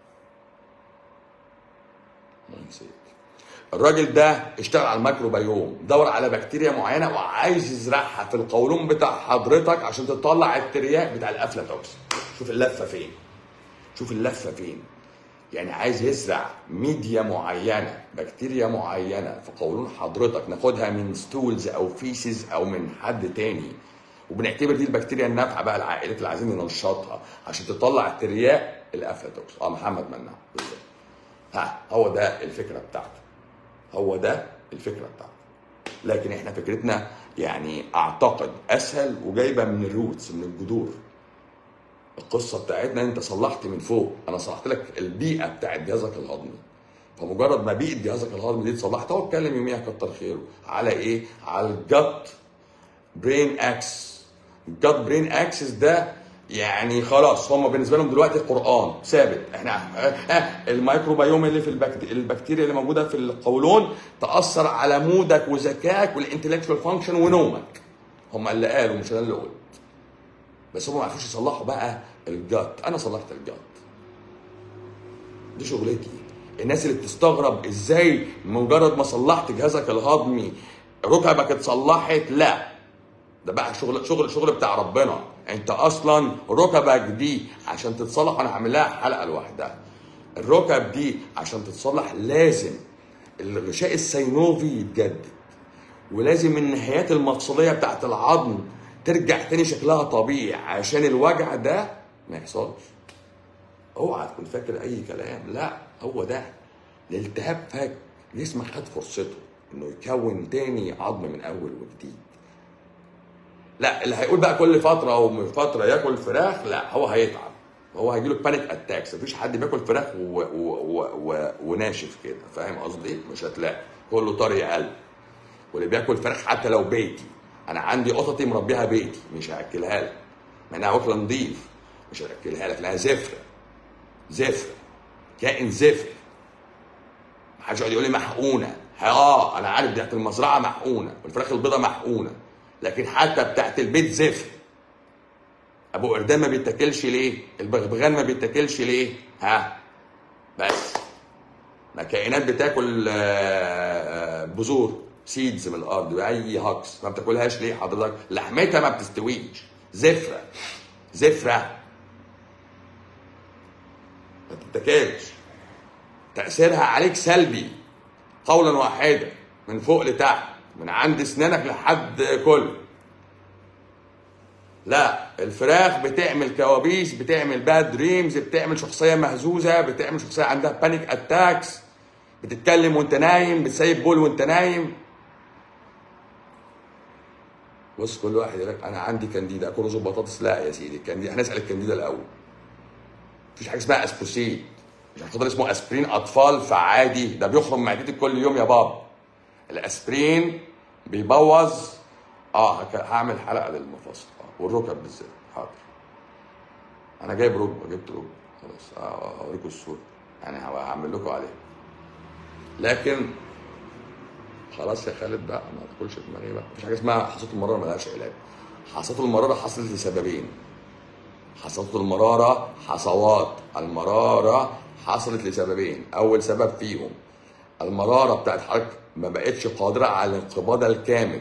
ما نسيت الراجل ده اشتغل على الميكروبيوم دور على بكتيريا معينه وعايز يزرعها في القولون بتاع حضرتك عشان تطلع الترياق بتاع الافلاتوكس شوف اللفه فين شوف اللفه فين يعني عايز يزرع ميديا معينه بكتيريا معينه في قولون حضرتك ناخدها من ستولز او فيسز او من حد تاني وبنعتبر دي البكتيريا النافعه بقى العائلات اللي عايزين ننشطها عشان تطلع الترياق الافلاتوكس اه محمد منع بالظبط ها هو ده الفكره بتاعته هو ده الفكره بتاعته لكن احنا فكرتنا يعني اعتقد اسهل وجايبه من الروتس من الجذور القصه بتاعتنا انت صلحت من فوق انا صلحت لك البيئه بتاعت جهازك الهضمي فمجرد ما بيئه جهازك الهضمي دي اتصلحت هو اتكلم يوميها كتر خيره على ايه؟ على الجت برين اكس الجت برين اكسس ده يعني خلاص هم بالنسبه لهم دلوقتي القران ثابت احنا آه، آه، الميكروبيوم اللي في البكت... البكتيريا اللي موجوده في القولون تاثر على مودك وذكائك والانتلكشوال فانكشن ونومك هم اللي قالوا مش انا اللي قلت بس هم ما عرفوش يصلحوا بقى الجات انا صلحت الجات دي شغلتي الناس اللي بتستغرب ازاي مجرد ما صلحت جهازك الهضمي ركبك اتصلحت لا ده بقى شغل شغل شغل بتاع ربنا انت اصلا ركبك دي عشان تتصلح انا هعمل لها حلقه لوحدها الركب دي عشان تتصلح لازم الغشاء السينوفي يتجدد ولازم النهايات المفصليه بتاعت العظم ترجع تاني شكلها طبيعي عشان الوجع ده ما يحصلش اوعى تكون فاكر اي كلام لا هو ده الالتهاب فك جسمك خد فرصته انه يكون تاني عظم من اول وجديد لا اللي هيقول بقى كل فتره او من فتره ياكل فراخ لا هو هيتعب هو هيجيله بانيك اتاكس مفيش حد بياكل فراخ و... و... و... و... وناشف كده فاهم قصدي مش هتلاقي كله طري قلب واللي بياكل فراخ حتى لو بيتي انا عندي قطتي مربيها بيتي مش هاكلها لك مع انها واكله نظيف مش هاكلها لك لانها زفره زفره كائن زفر محدش يقعد يقول لي محقونه اه انا عارف بتاعت المزرعه محقونه والفراخ البيضاء محقونه لكن حتى بتاعت البيت زفر ابو قردان ما بيتاكلش ليه البغبغان ما بيتاكلش ليه ها بس ما كائنات بتاكل آه، آه، بذور سيدز من الارض اي هكس ما بتاكلهاش ليه حضرتك لحمتها ما بتستويش زفره زفره ما تتاكلش تاثيرها عليك سلبي قولا واحدا من فوق لتحت من عند اسنانك لحد كل لا الفراخ بتعمل كوابيس بتعمل باد دريمز بتعمل شخصيه مهزوزه بتعمل شخصيه عندها بانيك اتاكس بتتكلم وانت نايم بتسيب بول وانت نايم بص كل واحد يقول لك انا عندي كانديدا اكل رز بطاطس لا يا سيدي الكانديدا هنسال الكانديدا الاول مفيش حاجه اسمها اسبوسيد مش خاطر اسمه اسبرين اطفال فعادي ده بيخرم معدتك كل يوم يا بابا الاسبرين بيبوظ اه هك- هعمل حلقه للمفاصل آه. والركب بالذات حاضر انا جايب ركبه جبت ركبه خلاص آه، اوريكم الصوره يعني هعمل لكم عليها لكن خلاص يا خالد بقى ما تاكلش دماغي بقى مفيش حاجه اسمها حصوات المراره ملهاش علاج حصوات المراره حصلت لسببين حصوات المرارة حصوات المرارة حصلت لسببين أول سبب فيهم المرارة بتاعت حضرتك ما بقتش قادرة على الانقباض الكامل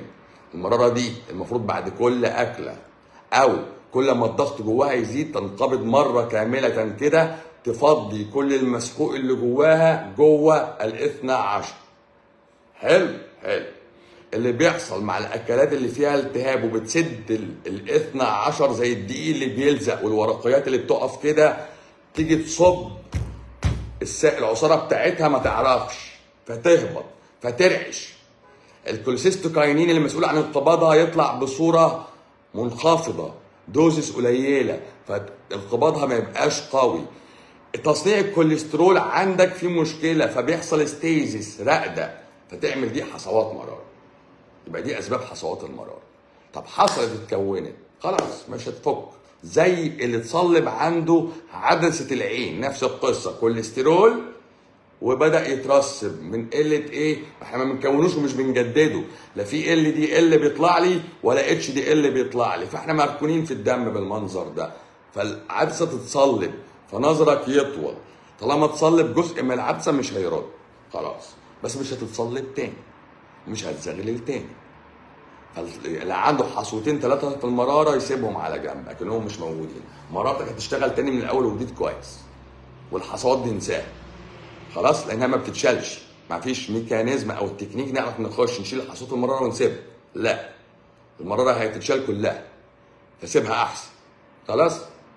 المراره دي المفروض بعد كل اكله او كل ما الضغط جواها يزيد تنقبض مره كامله كده تفضي كل المسحوق اللي جواها جوه الاثنى عشر حلو حلو اللي بيحصل مع الاكلات اللي فيها التهاب وبتسد ال- الاثنى عشر زي الدقيق اللي بيلزق والورقيات اللي بتقف كده تيجي تصب الس- العصاره بتاعتها ما تعرفش فتهبط فترعش الكوليسيستوكاينين اللي مسؤول عن انقباضها يطلع بصوره منخفضه دوزس قليله فانقباضها ما يبقاش قوي تصنيع الكوليسترول عندك فيه مشكله فبيحصل ستيزس رقده فتعمل دي حصوات مراره يبقى دي اسباب حصوات المراره طب حصلت اتكونت خلاص مش هتفك زي اللي اتصلب عنده عدسه العين نفس القصه كوليسترول وبدا يترسب من قله ايه احنا ما بنكونوش ومش بنجدده لا في ال دي ال بيطلع لي ولا اتش دي ال بيطلع لي فاحنا مركونين في الدم بالمنظر ده فالعدسه تتصلب فنظرك يطول طالما تصلب جزء من العدسه مش هيرد خلاص بس مش هتتصلب تاني مش هتزغلل تاني فاللي عنده حصوتين ثلاثه في المراره يسيبهم على جنب لكنهم مش موجودين مرارتك هتشتغل تاني من الاول وجديد كويس والحصوات دي انساها خلاص لانها ما بتتشالش ما فيش ميكانيزم او تكنيك نعرف نخش نشيل حصوت المراره ونسيبها لا المراره هتتشال كلها فسيبها احسن خلاص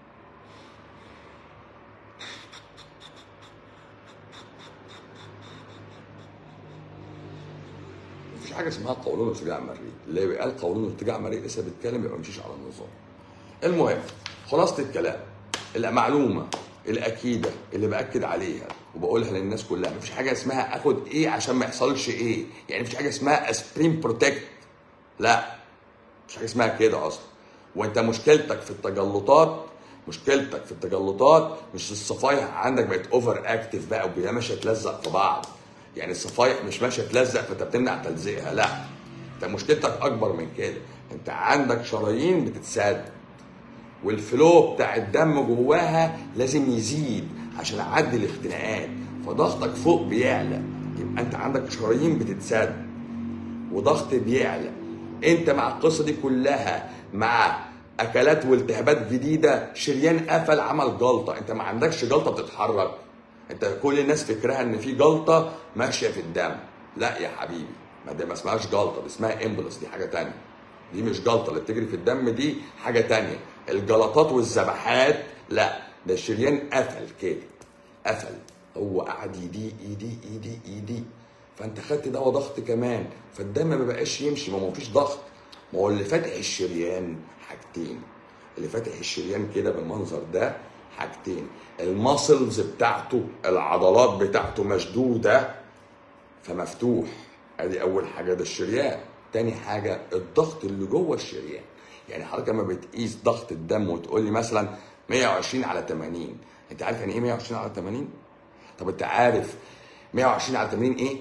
مفيش حاجه اسمها قولون ارتجاع مريء اللي قال قولون ارتجاع مريء لسه بيتكلم يبقى ما يمشيش على النظام المهم خلاصه الكلام المعلومه الاكيده اللي باكد عليها وبقولها للناس كلها مفيش حاجه اسمها اخد ايه عشان ما يحصلش ايه يعني مفيش حاجه اسمها اسبرين بروتكت لا مفيش حاجه اسمها كده اصلا وانت مشكلتك في التجلطات مشكلتك في التجلطات مش الصفايح عندك بقت اوفر اكتف بقى وهي ماشيه تلزق في بعض يعني الصفايح مش ماشيه تلزق فانت بتمنع تلزيقها لا انت مشكلتك اكبر من كده انت عندك شرايين بتتسد والفلو بتاع الدم جواها لازم يزيد عشان اعدي الاختناقات فضغطك فوق بيعلى يبقى انت عندك شرايين بتتسد وضغط بيعلى انت مع القصه دي كلها مع اكلات والتهابات جديده شريان قفل عمل جلطه انت ما عندكش جلطه بتتحرك انت كل الناس فكرها ان في جلطه ماشيه في الدم لا يا حبيبي ما دي ما اسمهاش جلطه دي اسمها امبولس دي حاجه تانية دي مش جلطه اللي بتجري في الدم دي حاجه تانية الجلطات والذبحات لا ده الشريان قفل كده قفل هو قعد يضيق يضيق يضيق يضيق فانت خدت دواء ضغط كمان فالدم ما بقاش يمشي ما هو مفيش ضغط ما هو اللي فاتح الشريان حاجتين اللي فاتح الشريان كده بالمنظر ده حاجتين الماسلز بتاعته العضلات بتاعته مشدوده فمفتوح ادي اول حاجه ده الشريان تاني حاجه الضغط اللي جوه الشريان يعني حضرتك لما بتقيس ضغط الدم وتقول لي مثلا 120 على 80 انت عارف يعني ايه 120 على 80 طب انت عارف 120 على 80 ايه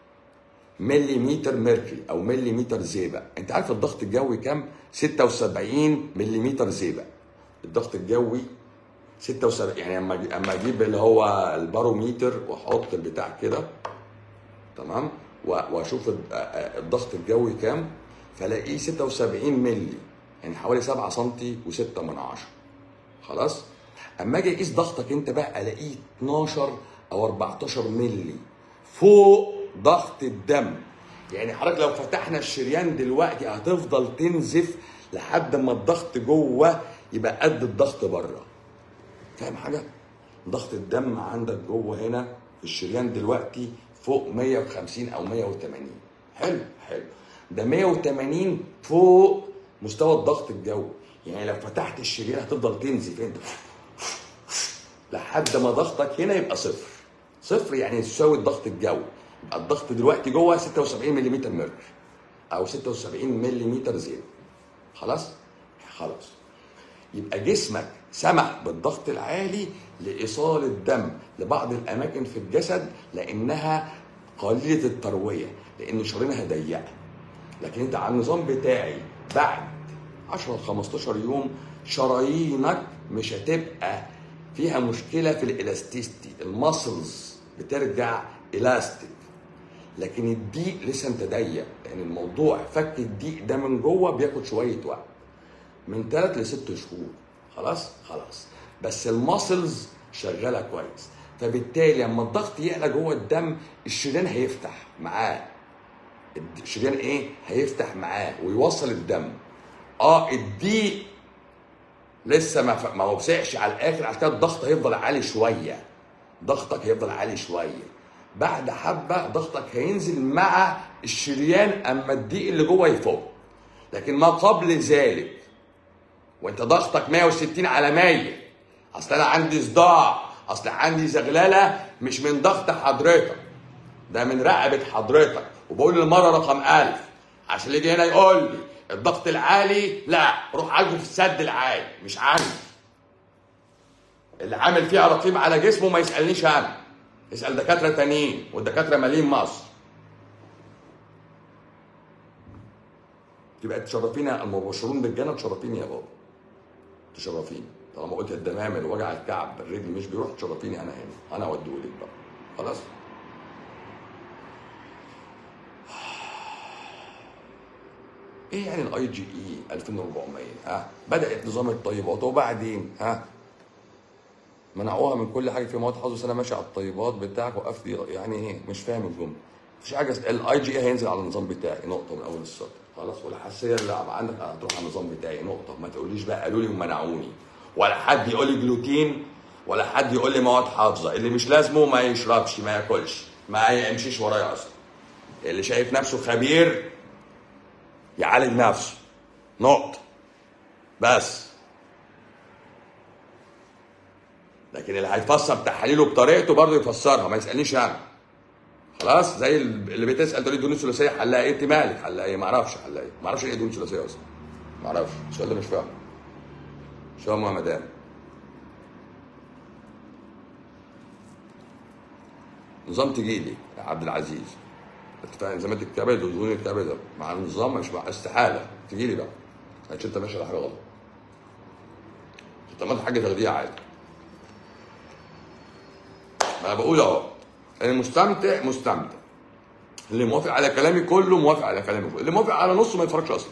مليمتر ميركوري او مليمتر زئبق انت عارف الضغط الجوي كام 76 مليمتر زئبق الضغط الجوي 76 يعني اما أجي- اما اجيب اللي هو الباروميتر واحط البتاع كده تمام و- واشوف الد- الضغط الجوي كام فلاقيه 76 ملي يعني حوالي 7 سم و6 من عشرة خلاص اما اجي اقيس ضغطك انت بقى الاقيه 12 او 14 ملي فوق ضغط الدم يعني حضرتك لو فتحنا الشريان دلوقتي هتفضل تنزف لحد ما الضغط جوه يبقى قد الضغط بره فاهم حاجه ضغط الدم عندك جوه هنا في الشريان دلوقتي فوق 150 او 180 حلو حلو ده 180 فوق مستوى الضغط الجوي يعني لو فتحت الشريان هتفضل تنزف انت لحد ما ضغطك هنا يبقى صفر صفر يعني يساوي الضغط الجوي يبقى الضغط دلوقتي جوه 76 ملم ميركوري او 76 ملم زيرو خلاص خلاص يبقى جسمك سمح بالضغط العالي لايصال الدم لبعض الاماكن في الجسد لانها قليله الترويه لان شرايينها ضيقه لكن انت على النظام بتاعي بعد 10 ل 15 يوم شرايينك مش هتبقى فيها مشكله في الالاستيستي الماسلز بترجع الاستيك لكن الضيق لسه انت ضيق لان الموضوع فك الضيق ده من جوه بياخد شويه وقت من ثلاث لست شهور خلاص خلاص بس الماسلز شغاله كويس فبالتالي لما الضغط يعلى جوه الدم الشريان هيفتح معاه الشريان ايه هيفتح معاه ويوصل الدم اه الضيق لسه ما ف... ما وسعش على الاخر عشان كده الضغط هيفضل عالي شويه ضغطك هيفضل عالي شويه بعد حبه ضغطك هينزل مع الشريان اما الضيق اللي جوه يفك لكن ما قبل ذلك وانت ضغطك 160 على 100 اصل انا عندي صداع اصل عندي زغلله مش من ضغط حضرتك ده من رقبه حضرتك وبقول للمره رقم 1000 عشان اللي يجي هنا يقول لي الضغط العالي لا روح عالجه في السد العالي مش عندي اللي عامل فيها رقيب على جسمه ما يسالنيش انا اسال دكاتره تانيين والدكاتره مالين مصر تبقى تشرفينا المبشرون بالجنه تشرفيني يا بابا تشرفيني طالما قلت الدمامل وجع الكعب الرجل مش بيروح تشرفيني انا هنا انا اوديهولك بقى خلاص ايه يعني الاي جي اي 2400 ها بدات نظام الطيبات وبعدين ها منعوها من كل حاجه في مواد حظ انا ماشي على الطيبات بتاعك وقفت يعني ايه مش فاهم الجمله مفيش حاجه الاي جي اي هينزل على النظام بتاعي نقطه من اول السطر خلاص والحساسيه اللي عندك هتروح على النظام بتاعي نقطه ما تقوليش بقى قالوا لي ومنعوني ولا حد يقول لي جلوتين ولا حد يقول لي مواد حافظه اللي مش لازمه ما يشربش ما ياكلش ما يمشيش ورايا اصلا اللي شايف نفسه خبير يعالج نفسه نقطه بس لكن اللي هيفسر تحاليله بطريقته برضه يفسرها ما يسالنيش انا خلاص زي اللي بتسال تقول لي دهون ثلاثيه حلها ايه انت مالك حلها ايه ما اعرفش حلها ايه ما اعرفش ايه دهون ثلاثيه اصلا ما اعرفش السؤال ده مش فاهم مش فاهم يا مدام نظام تجيلي يا عبد العزيز انت فاهم زي ما انت الكبد ودهون الكبد مع النظام مش مع استحاله تجيلي بقى عشان انت ماشي على حاجه غلط انت عملت حاجه تغذيه عادي ما انا بقول اهو المستمتع مستمتع اللي موافق على كلامي كله موافق على كلامي كله اللي موافق على نصه ما يتفرجش اصلا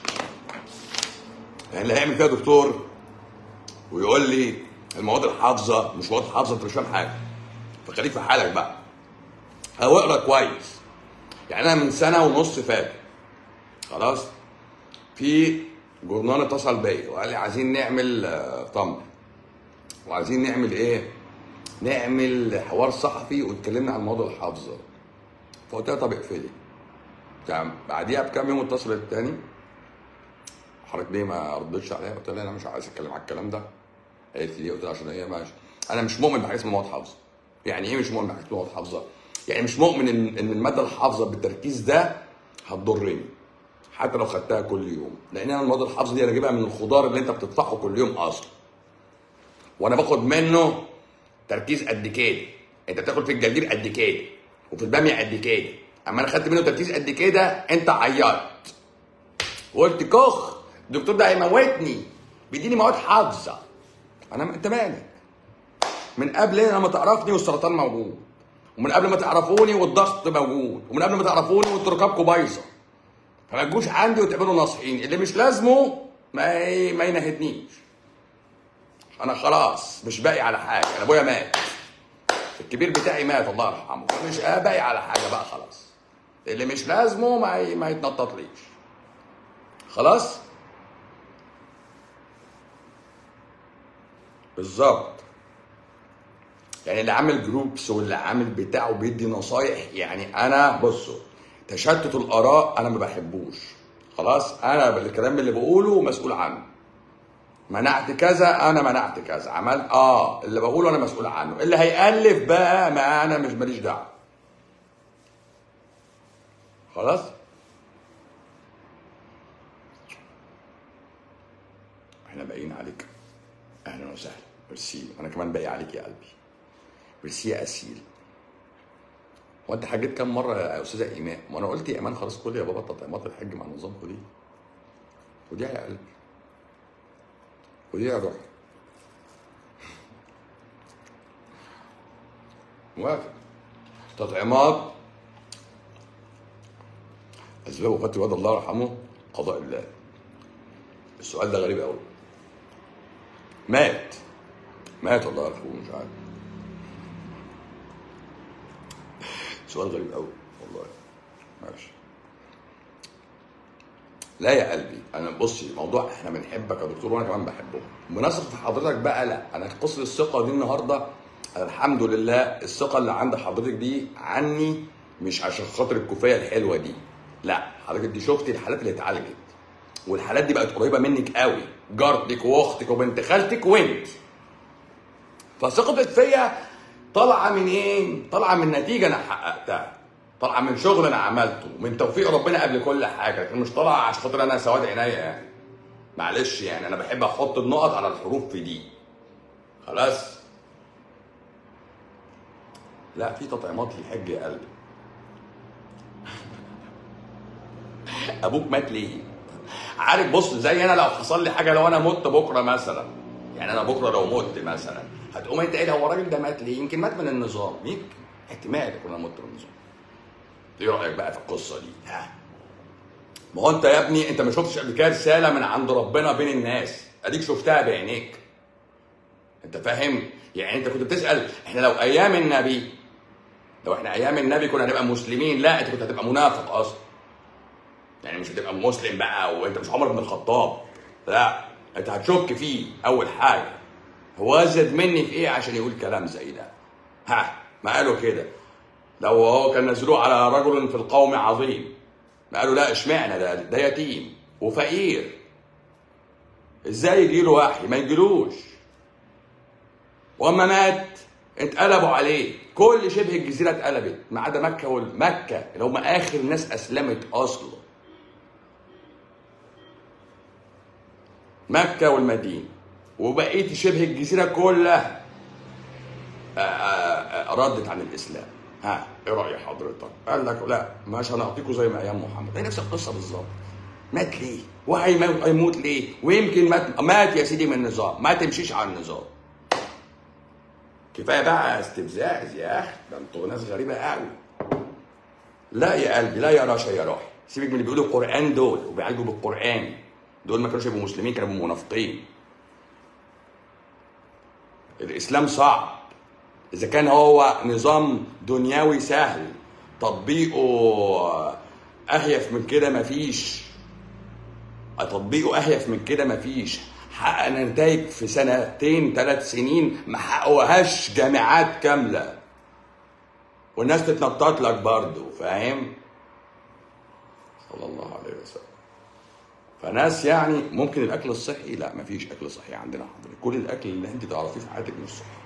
يعني اللي هيعمل كده دكتور ويقول لي المواد الحافظه مش مواد حافظه انت مش فاهم حاجه فخليك في حالك بقى او اقرا كويس يعني انا من سنه ونص فات خلاص في جورنال اتصل بيا وقال لي عايزين نعمل آه، طمر وعايزين نعمل ايه؟ نعمل حوار صحفي واتكلمنا عن موضوع الحافظه فقلت لها طب اقفلي يعني بعديها بكام يوم اتصل التاني حضرتك ليه ما ردتش عليها قلت لها انا مش عايز اتكلم على الكلام ده قالت لي ليه قلت لها عشان هي ماشي انا مش مؤمن بحاجه اسمها مواد حافظه يعني ايه مش مؤمن بحاجه اسمها مواد حافظه يعني مش مؤمن ان ان الماده الحافظه بالتركيز ده هتضرني حتى لو خدتها كل يوم لان انا المواد الحافظه دي انا جايبها من الخضار اللي انت بتطفحه كل يوم اصلا وانا باخد منه تركيز قد كده انت بتاكل في الجرجير قد كده وفي الباميه قد كده اما انا خدت منه تركيز قد كده انت عيطت وقلت كخ الدكتور ده هيموتني بيديني مواد حافظه انا انت مالك من قبل انا ما تعرفني والسرطان موجود ومن قبل ما تعرفوني والضغط موجود ومن قبل ما تعرفوني وانتوا ركابكم بايظه فما تجوش عندي وتعملوا ناصحين اللي مش لازمه ما ي- ما ينهدنيش انا خلاص مش باقي على حاجه انا ابويا مات الكبير بتاعي مات الله يرحمه مش باقي على حاجه بقى خلاص اللي مش لازمه ما ي- ما يتنططليش خلاص بالظبط يعني اللي عامل جروبس واللي عامل بتاع وبيدي نصايح يعني انا بصوا تشتت الاراء انا ما بحبوش خلاص انا بالكلام اللي بقوله مسؤول عنه منعت كذا انا منعت كذا عملت اه اللي بقوله انا مسؤول عنه اللي هيألف بقى ما انا مش ماليش دعوه خلاص احنا باقيين عليك اهلا وسهلا ميرسي انا كمان باقي عليك يا قلبي ميرسي يا اسيل هو انت حجيت كام مره يا استاذه ايمان ما انا قلت يا ايمان خلاص كل يا بابا تطعيمات الحج مع النظام خدي خديها يا قلبي خديها يا روحي موافق تطعيمات اسباب وفاه الواد الله يرحمه قضاء الله السؤال ده غريب قوي مات مات الله يرحمه مش عارف سؤال غريب قوي والله ماشي لا يا قلبي انا بصي موضوع احنا بنحبك يا دكتور وانا كمان بحبه بمناسبه حضرتك بقى لا انا قصه الثقه دي النهارده الحمد لله الثقه اللي عند حضرتك دي عني مش عشان خاطر الكوفيه الحلوه دي لا حضرتك دي شفتي الحالات اللي اتعالجت والحالات دي بقت قريبه منك قوي جارتك واختك وبنت خالتك وانت فثقتك فيا طالعه من ايه؟ طالعه من نتيجه انا حققتها طالعه من شغل انا عملته من توفيق ربنا قبل كل حاجه لكن مش طالعه عشان خاطر انا سواد عينيا يعني معلش يعني انا بحب احط النقط على الحروف في دي خلاص لا في تطعيمات للحج يا قلبي ابوك مات ليه عارف بص زي انا لو حصل لي حاجه لو انا مت بكره مثلا يعني انا بكره لو مت مثلا هتقوم انت ايه هو الراجل ده مات ليه يمكن مات من النظام يمكن احتمال يكون انا مت من النظام ايه رايك بقى في القصه دي ها ما هو انت يا ابني انت ما شفتش قبل كده رساله من عند ربنا بين الناس اديك شفتها بعينيك انت فاهم يعني انت كنت بتسال احنا لو ايام النبي لو احنا ايام النبي كنا هنبقى مسلمين لا انت كنت هتبقى منافق اصلا يعني مش هتبقى مسلم بقى وانت مش عمر بن الخطاب لا انت هتشك فيه اول حاجه هو زاد مني في ايه عشان يقول كلام زي ده ها ما قالوا كده لو هو كان نزلوه على رجل في القوم عظيم ما قالوا لا اشمعنى ده ده يتيم وفقير ازاي يجي له وحي ما يجيلوش واما مات اتقلبوا عليه كل شبه الجزيره اتقلبت ما عدا مكه والمكه اللي هم اخر ناس اسلمت اصلا مكه والمدينه وبقيه شبه الجزيره كلها آه، آه، آه، ردت عن الاسلام ها ايه راي حضرتك قال لك لا مش هنعطيكم زي ما ايام محمد هي نفس القصه بالظبط مات ليه وهيموت هيموت ليه ويمكن مات مات يا سيدي من النظام ما تمشيش على النظام كفايه بقى استفزاز يا اخي ده انتوا ناس غريبه قوي لا يا قلبي لا يا راشا يا روحي سيبك من اللي بيقولوا القران دول وبيعالجوا بالقران دول ما كانوش يبقوا مسلمين كانوا يبقوا منافقين الاسلام صعب اذا كان هو نظام دنيوي سهل تطبيقه اهيف من كده مفيش تطبيقه اهيف من كده مفيش حقق نتائج في سنتين ثلاث سنين ما حققوهاش جامعات كامله والناس تتنطط لك برضه فاهم صلى الله عليه وسلم فناس يعني ممكن الاكل الصحي لا مفيش اكل صحي عندنا حضرتك كل الاكل اللي انت تعرفيه في حياتك مش صحي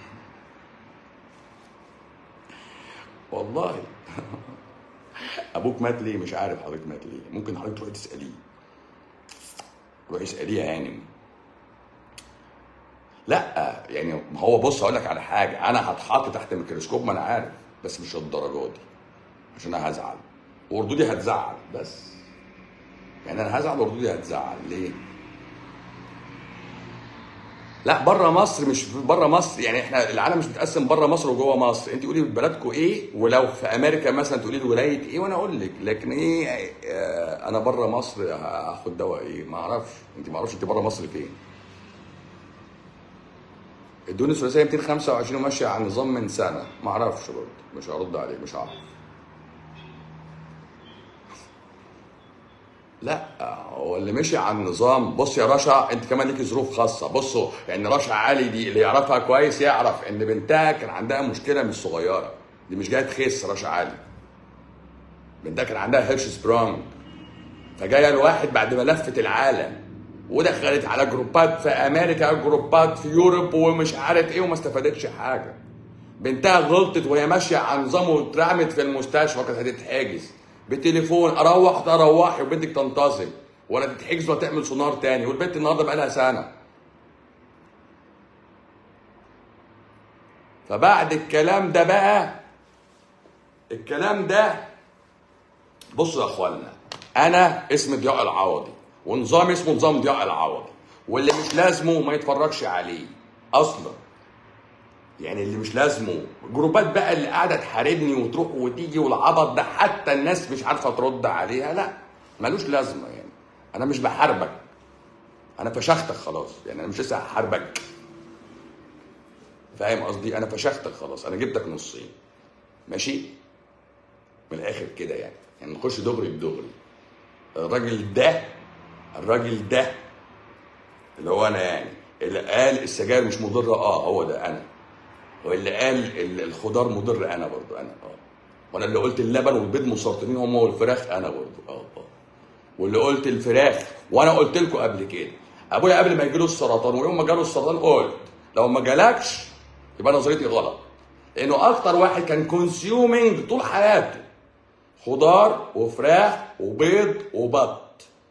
والله ابوك مات ليه مش عارف حضرتك مات ليه ممكن حضرتك تروحي تساليه روحي اساليه يا هانم لا يعني ما هو بص اقول لك على حاجه انا هتحط تحت الميكروسكوب ما انا عارف بس مش الدرجه دي عشان انا هزعل وردودي هتزعل بس يعني انا هزعل وردودي هتزعل ليه؟ لا بره مصر مش بره مصر يعني احنا العالم مش متقسم بره مصر وجوه مصر انت قولي بلدكم ايه ولو في امريكا مثلا تقولي لي ولايه ايه وانا اقول لك لكن ايه آه، انا بره مصر هاخد دواء ايه ما اعرفش انت ما اعرفش انت بره مصر فين الدهون الثلاثيه 225 وماشيه على النظام من سنه ما اعرفش برضه مش هرد عليك مش هعرف لا هو اللي مشي على النظام بص يا رشا انت كمان ليكي ظروف خاصه بصوا يعني رشا علي دي اللي يعرفها كويس يعرف ان بنتها كان عندها مشكله مش صغيره دي مش جايه تخس رشا علي بنتها كان عندها هيرش سبرونج فجايه الواحد بعد ما لفت العالم ودخلت على جروبات في امريكا جروبات في يوروب ومش عارف ايه وما استفادتش حاجه بنتها غلطت وهي ماشيه على نظام واترمت في المستشفى كانت هتتحجز بتليفون اروح تروحي وبنتك تنتظم ولا تتحجز ولا تعمل سونار تاني والبنت النهارده بقى لها سنه فبعد الكلام ده بقى الكلام ده بصوا يا اخوانا انا اسمي ضياء العوضي ونظام اسمه نظام ضياء العوضي واللي مش لازمه ما يتفرجش عليه اصلا يعني اللي مش لازمه جروبات بقى اللي قاعده تحاربني وتروح وتيجي والعبط ده حتى الناس مش عارفه ترد عليها لا ملوش لازمه يعني انا مش بحاربك انا فشختك خلاص يعني انا مش لسه هحاربك فاهم قصدي انا فشختك خلاص انا جبتك نصين ماشي من الاخر كده يعني يعني نخش دغري بدغري الراجل ده الراجل ده اللي هو انا يعني اللي قال السجاير مش مضره اه هو ده انا واللي قال ال- الخضار مضر انا برضو انا اه وانا اللي قلت اللبن والبيض مسرطنين هم والفراخ انا برضو اه اه واللي قلت الفراخ وانا قلت لكم قبل كده ابويا قبل ما يجيله السرطان ويوم ما جاله السرطان قلت لو ما جالكش يبقى نظريتي غلط لانه اكتر واحد كان كونسيومينج طول حياته خضار وفراخ وبيض وبط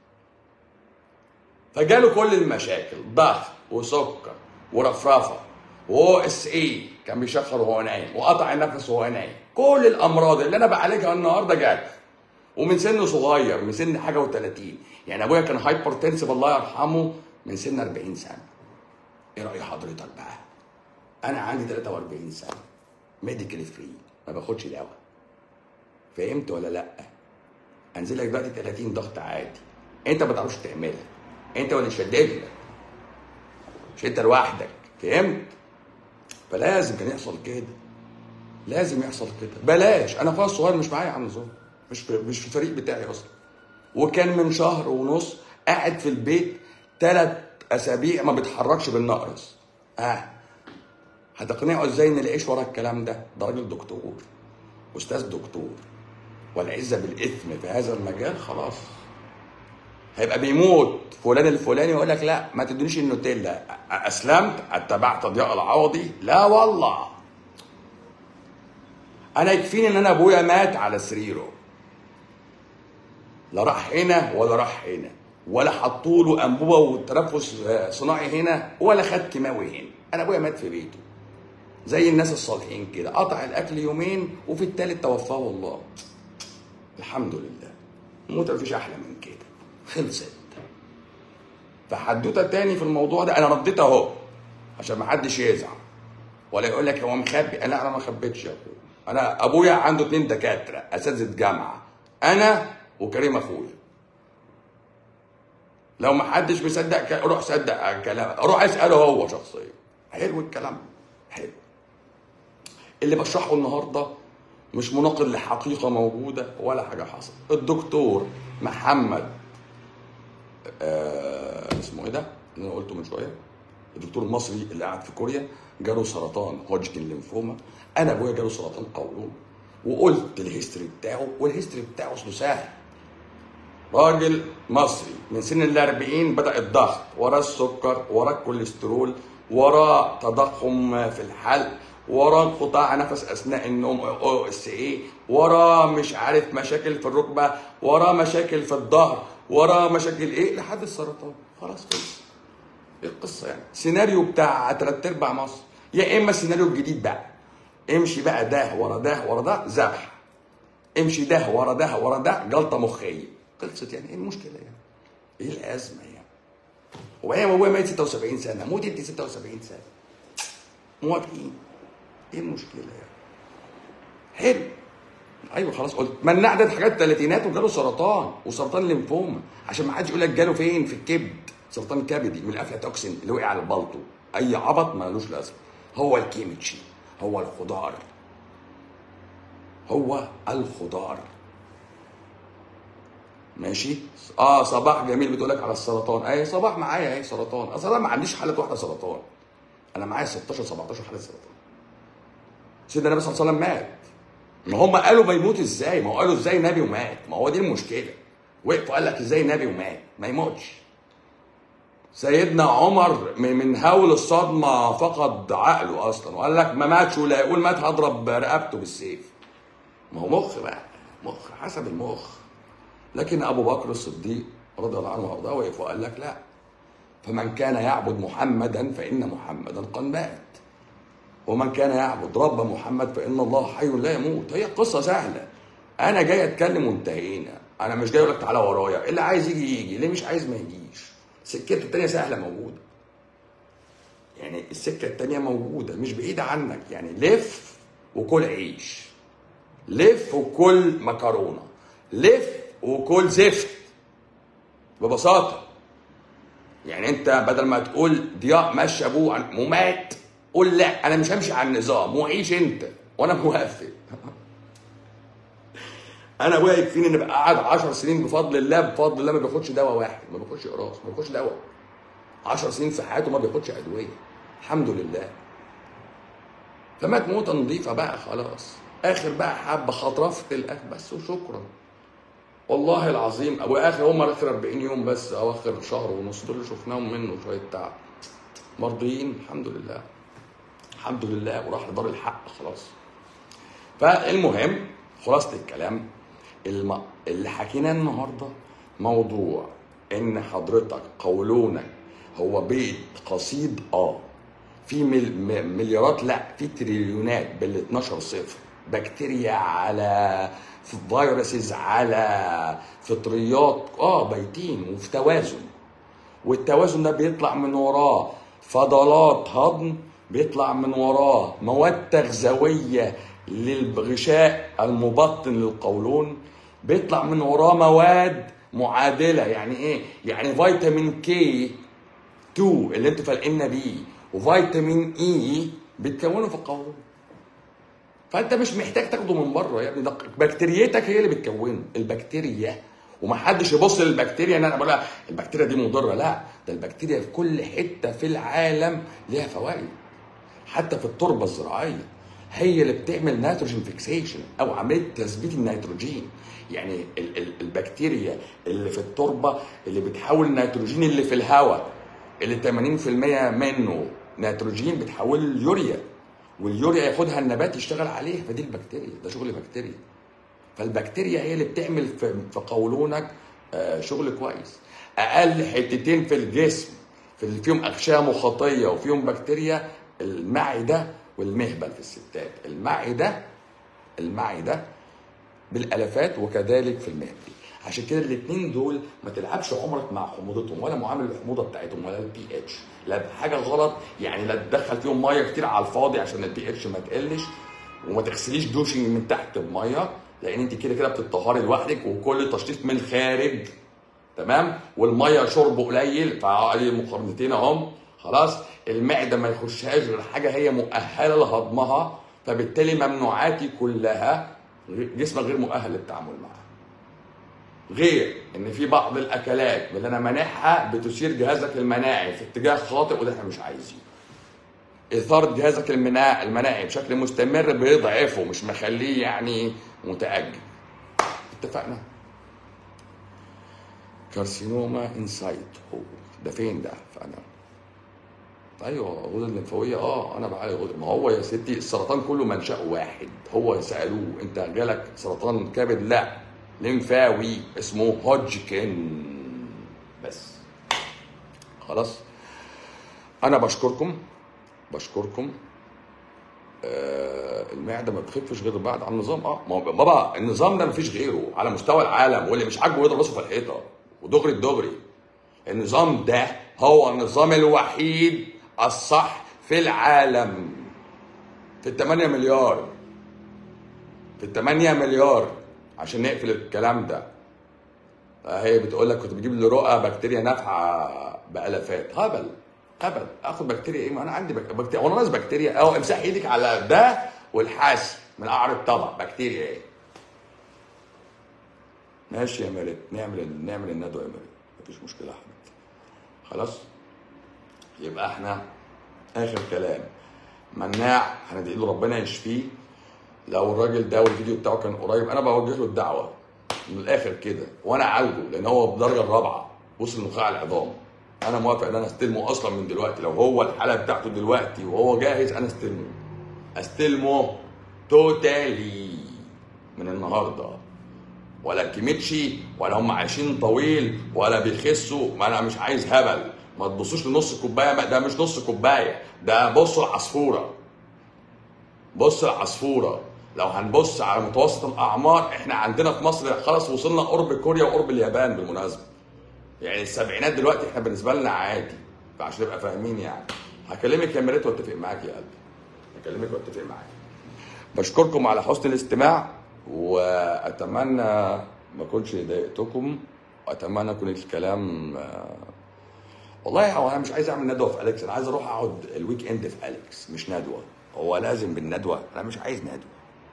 فجاله كل المشاكل ضغط وسكر ورفرفه و اس اي كان بيشخر وهو نايم وقطع النفس وهو نايم كل الامراض اللي انا بعالجها النهارده جات ومن سن صغير من سن حاجه و30 يعني ابويا كان هايبر تنسب الله يرحمه من سن 40 سنه ايه راي حضرتك بقى انا عندي 43 سنه ميديكال فري ما باخدش دواء فهمت ولا لا انزل لك دلوقتي 30 ضغط عادي انت ما تعرفش تعملها انت واللي شدد لك مش انت لوحدك فهمت فلازم كان يحصل كده لازم يحصل كده بلاش انا اخويا الصغير مش معايا يا عم زهر مش في مش في الفريق بتاعي اصلا وكان من شهر ونص قاعد في البيت ثلاث اسابيع ما بيتحركش بالنقرس اه هتقنعه ازاي ان العيش ورا الكلام ده ده راجل دكتور استاذ دكتور والعزه بالاثم في هذا المجال خلاص هيبقى بيموت فلان الفلاني يقول لك لا ما تدونيش النوتيلا اسلمت اتبعت ضياء العوضي لا والله انا يكفيني ان انا ابويا مات على سريره لا راح هنا ولا راح هنا ولا حطوا له انبوبه وتنفس صناعي هنا ولا خد كيماوي هنا انا ابويا مات في بيته زي الناس الصالحين كده قطع الاكل يومين وفي التالت توفاه والله الحمد لله موت مفيش احلى من كده خلصت فحدوته تاني في الموضوع ده انا رديت اهو عشان ما حدش يزعل ولا يقول لك هو مخبي لا انا ما خبيتش يا اخويا انا ابويا عنده اتنين دكاتره اساتذه جامعه انا وكريم اخويا لو ما حدش مصدق ك- روح صدق كلام روح اساله هو شخصيا حلو الكلام حلو اللي بشرحه النهارده مش مناقض لحقيقه موجوده ولا حاجه حصلت الدكتور محمد آه اسمه ايه ده اللي انا قلته من شويه الدكتور المصري اللي قاعد في كوريا جاله سرطان هوجكن لينفوما انا ابويا جاله سرطان قولون وقلت الهيستوري بتاعه والهيستوري بتاعه اصله سهل راجل مصري من سن ال 40 بدا الضغط وراه السكر وراه الكوليسترول وراه تضخم في الحلق وراه انقطاع نفس اثناء النوم او اس اي وراه مش عارف مشاكل في الركبه وراه مشاكل في الظهر وراه مشاكل ايه لحد السرطان خلاص خلص ايه القصه يعني سيناريو بتاع تلات ارباع مصر يا اما السيناريو الجديد بقى امشي بقى ده ورا ده ورا ده ذبح امشي ده ورا ده ورا ده جلطه مخيه خلصت يعني ايه المشكله يعني ايه الازمه يعني وبعدين هو ميت 76 سنه موت انت 76 سنه موافقين ايه المشكله يعني حلو ايوه خلاص قلت منع ده حاجات ثلاثينات وجاله سرطان وسرطان ليمفوما عشان ما حدش يقول لك جاله فين في الكبد سرطان كبدي من الافلاتوكسين اللي وقع على البلطو اي عبط ملوش لازمه هو الكيميتشي هو الخضار هو الخضار ماشي اه صباح جميل بتقول لك على السرطان اي صباح معايا اهي سرطان اصل انا ما عنديش حاله واحده سرطان انا معايا 16 17 حاله سرطان سيدنا النبي صلى الله عليه وسلم مات ما هم قالوا بيموت ازاي ما هو قالوا ازاي نبي ومات ما هو دي المشكله وقفوا قال لك ازاي نبي ومات ما يموتش سيدنا عمر من من هول الصدمه فقد عقله اصلا وقال لك ما ماتش ولا يقول مات هضرب رقبته بالسيف ما هو مخ بقى مخ حسب المخ لكن ابو بكر الصديق رضي الله عنه وارضاه وقف وقال لك لا فمن كان يعبد محمدا فان محمدا قد مات ومن كان يعبد رب محمد فان الله حي لا يموت هي قصه سهله انا جاي اتكلم وانتهينا انا مش جاي اقول لك تعالى ورايا اللي عايز يجي يجي اللي مش عايز ما يجيش سكته التانيه سهله موجوده يعني السكه التانيه موجوده مش بعيده عنك يعني لف وكل عيش لف وكل مكرونه لف وكل زفت ببساطه يعني انت بدل ما تقول ضياء مشى ابوه عن- ومات قول لا انا مش همشي على النظام وعيش انت وانا موافق انا ابويا يكفيني ان ابقى قاعد 10 سنين بفضل الله بفضل الله ما بياخدش دواء واحد ما بياخدش قراص ما بياخدش دواء 10 سنين في حياته ما بياخدش ادويه الحمد لله فمات موته نظيفه بقى خلاص اخر بقى حبه خطرفت الاكل بس وشكرا والله العظيم ابو اخر هم اخر 40 يوم بس او اخر شهر ونص دول اللي شفناهم منه شويه تعب مرضيين الحمد لله الحمد لله وراح لدار الحق خلاص فالمهم خلاصة الكلام الم... اللي حكيناه النهارده موضوع ان حضرتك قولونك هو بيت قصيد اه في مل... م- مليارات لا في تريليونات بال 12 صفر بكتيريا على فيروسز على فطريات اه بايتين وفي توازن والتوازن ده بيطلع من وراه فضلات هضم بيطلع من وراه مواد تغذوية للغشاء المبطن للقولون بيطلع من وراه مواد معادلة يعني ايه؟ يعني فيتامين كي 2 اللي انتوا فالقنا بيه وفيتامين اي بيتكونوا في القولون فانت مش محتاج تاخده من بره يا ابني ده بكتيريتك هي اللي بتكونه البكتيريا ومحدش يبص للبكتيريا ان انا بقول لها البكتيريا دي مضره لا ده البكتيريا في كل حته في العالم ليها فوائد حتى في التربه الزراعيه هي اللي بتعمل نيتروجين فيكسيشن او عمليه تثبيت النيتروجين يعني ال- ال- البكتيريا اللي في التربه اللي بتحول النيتروجين اللي في الهواء اللي 80% منه نيتروجين بتحوله ليوريا واليوريا ياخدها النبات يشتغل عليها فدي البكتيريا ده شغل بكتيريا فالبكتيريا هي اللي بتعمل في في قولونك آه، شغل كويس اقل حتتين في الجسم في اللي فيهم اغشيه مخاطيه وفيهم بكتيريا المعده والمهبل في الستات المعده المعده بالالافات وكذلك في المهبل عشان كده الاثنين دول ما تلعبش عمرك مع حموضتهم ولا معامل الحموضه بتاعتهم ولا البي اتش لا حاجه غلط يعني لا تدخل فيهم ميه كتير على الفاضي عشان البي اتش ما تقلش وما تغسليش دوشنج من تحت بميه لان انت كده كده بتطهري لوحدك وكل تشطيب من الخارج تمام والميه شرب قليل فعلي مقارنتين اهم خلاص المعده ما يخشهاش غير حاجه هي مؤهله لهضمها فبالتالي ممنوعاتي كلها جسمك غير مؤهل للتعامل معاها غير ان في بعض الاكلات من اللي انا مانعها بتثير جهازك المناعي في اتجاه خاطئ وده احنا مش عايزينه اثاره جهازك المناعي المناعي بشكل مستمر بيضعفه مش مخليه يعني متاجل اتفقنا كارسينوما انسايت هو ده فين ده فانا ايوه غدد الليمفاويه اه انا بعالج غدد ما هو يا ستي السرطان كله منشأه واحد هو سالوه انت جالك سرطان كبد لا ليمفاوي اسمه هوجكن بس خلاص انا بشكركم بشكركم آه المعده ما بتخفش غير بعد عن النظام اه ما هو بابا النظام ده مفيش غيره على مستوى العالم واللي مش عاجبه يضرب راسه في الحيطه ودغري الدغري النظام ده هو النظام الوحيد الصح في العالم في ال 8 مليار في ال 8 مليار عشان نقفل الكلام ده هي بتقول لك كنت بجيب لرؤى بكتيريا نافعه بالافات هبل هبل اخد بكتيريا ايه ما انا عندي بك- بكتيريا وانا ناقص بكتيريا اهو امسح ايدك على ده والحاس من قعر الطبق بكتيريا ايه ماشي يا ميريت نعمل نعمل الندوه يا ميريت مفيش مشكله يا حبيبتي خلاص يبقى احنا اخر كلام مناع هندعي له ربنا يشفيه لو الراجل ده والفيديو بتاعه كان قريب انا بوجه له الدعوه من الاخر كده وانا اعالجه لان هو بالدرجه الرابعه وصل لنخاع العظام انا موافق ان انا استلمه اصلا من دلوقتي لو هو الحاله بتاعته دلوقتي وهو جاهز انا استلمه استلمه توتالي من النهارده ولا كيميتشي ولا هم عايشين طويل ولا بيخسوا ما انا مش عايز هبل ما تبصوش لنص كوبايه ما ده مش نص كوبايه ده بصوا العصفوره بص العصفوره لو هنبص على متوسط الاعمار احنا عندنا في مصر خلاص وصلنا قرب كوريا وقرب اليابان بالمناسبه يعني السبعينات دلوقتي احنا بالنسبه لنا عادي فعشان نبقى فاهمين يعني هكلمك يا مريت واتفق معاك يا قلبي هكلمك واتفق معاك بشكركم على حسن الاستماع واتمنى ما اكونش ضايقتكم واتمنى يكون الكلام آه، والله هو انا مش عايز اعمل ندوه في اليكس انا عايز اروح اقعد الويك اند في اليكس مش ندوه هو لازم بالندوه انا مش عايز ندوه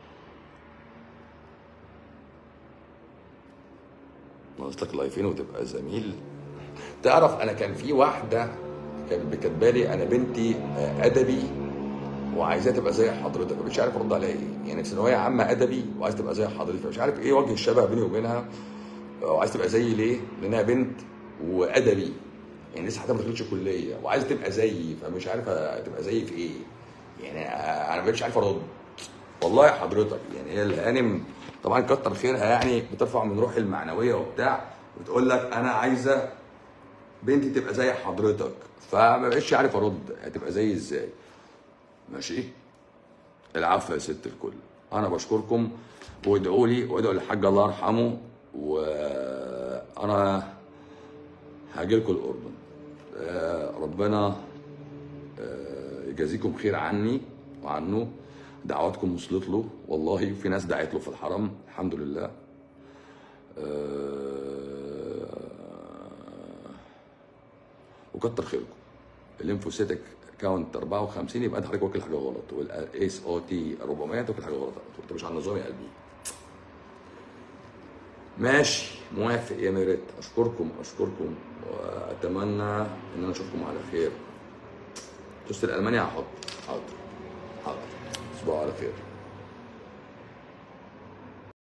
ناقص لك لايفين وتبقى زميل تعرف انا كان في واحده كانت كاتبالي انا بنتي آه، ادبي وعايزاها تبقى زي حضرتك مش عارف ارد عليها ايه يعني في ثانويه عامه ادبي وعايز تبقى زي حضرتك فمش عارف ايه وجه الشبه بيني وبينها وعايز تبقى زيي ليه؟ لانها بنت وادبي يعني لسه حتى ما دخلتش كليه وعايز تبقى زيي فمش عارف تبقى زيي في ايه؟ يعني انا ما بقتش عارف ارد والله يا حضرتك يعني هي الهانم طبعا كتر خيرها يعني بترفع من روحي المعنويه وبتاع وتقول لك انا عايزه بنتي تبقى زي حضرتك فما بقتش عارف ارد هتبقى زيي ازاي ماشي العفو يا ست الكل انا بشكركم وادعوا لي وادعوا للحاج الله يرحمه وانا هاجي لكم الاردن آه، ربنا آه، يجازيكم خير عني وعنه دعواتكم وصلت له والله في ناس دعت له في الحرم الحمد لله آه، وكتر خيركم الليمفوسيتك كاونت 54 يبقى انت حضرتك واكل حاجه غلط والاس او تي 400 انت واكل حاجه غلط انت مش على النظام يا قلبي ماشي موافق يا ميريت اشكركم اشكركم واتمنى ان انا اشوفكم على خير توست الالمانيا هحط حاضر حاضر تصبحوا على خير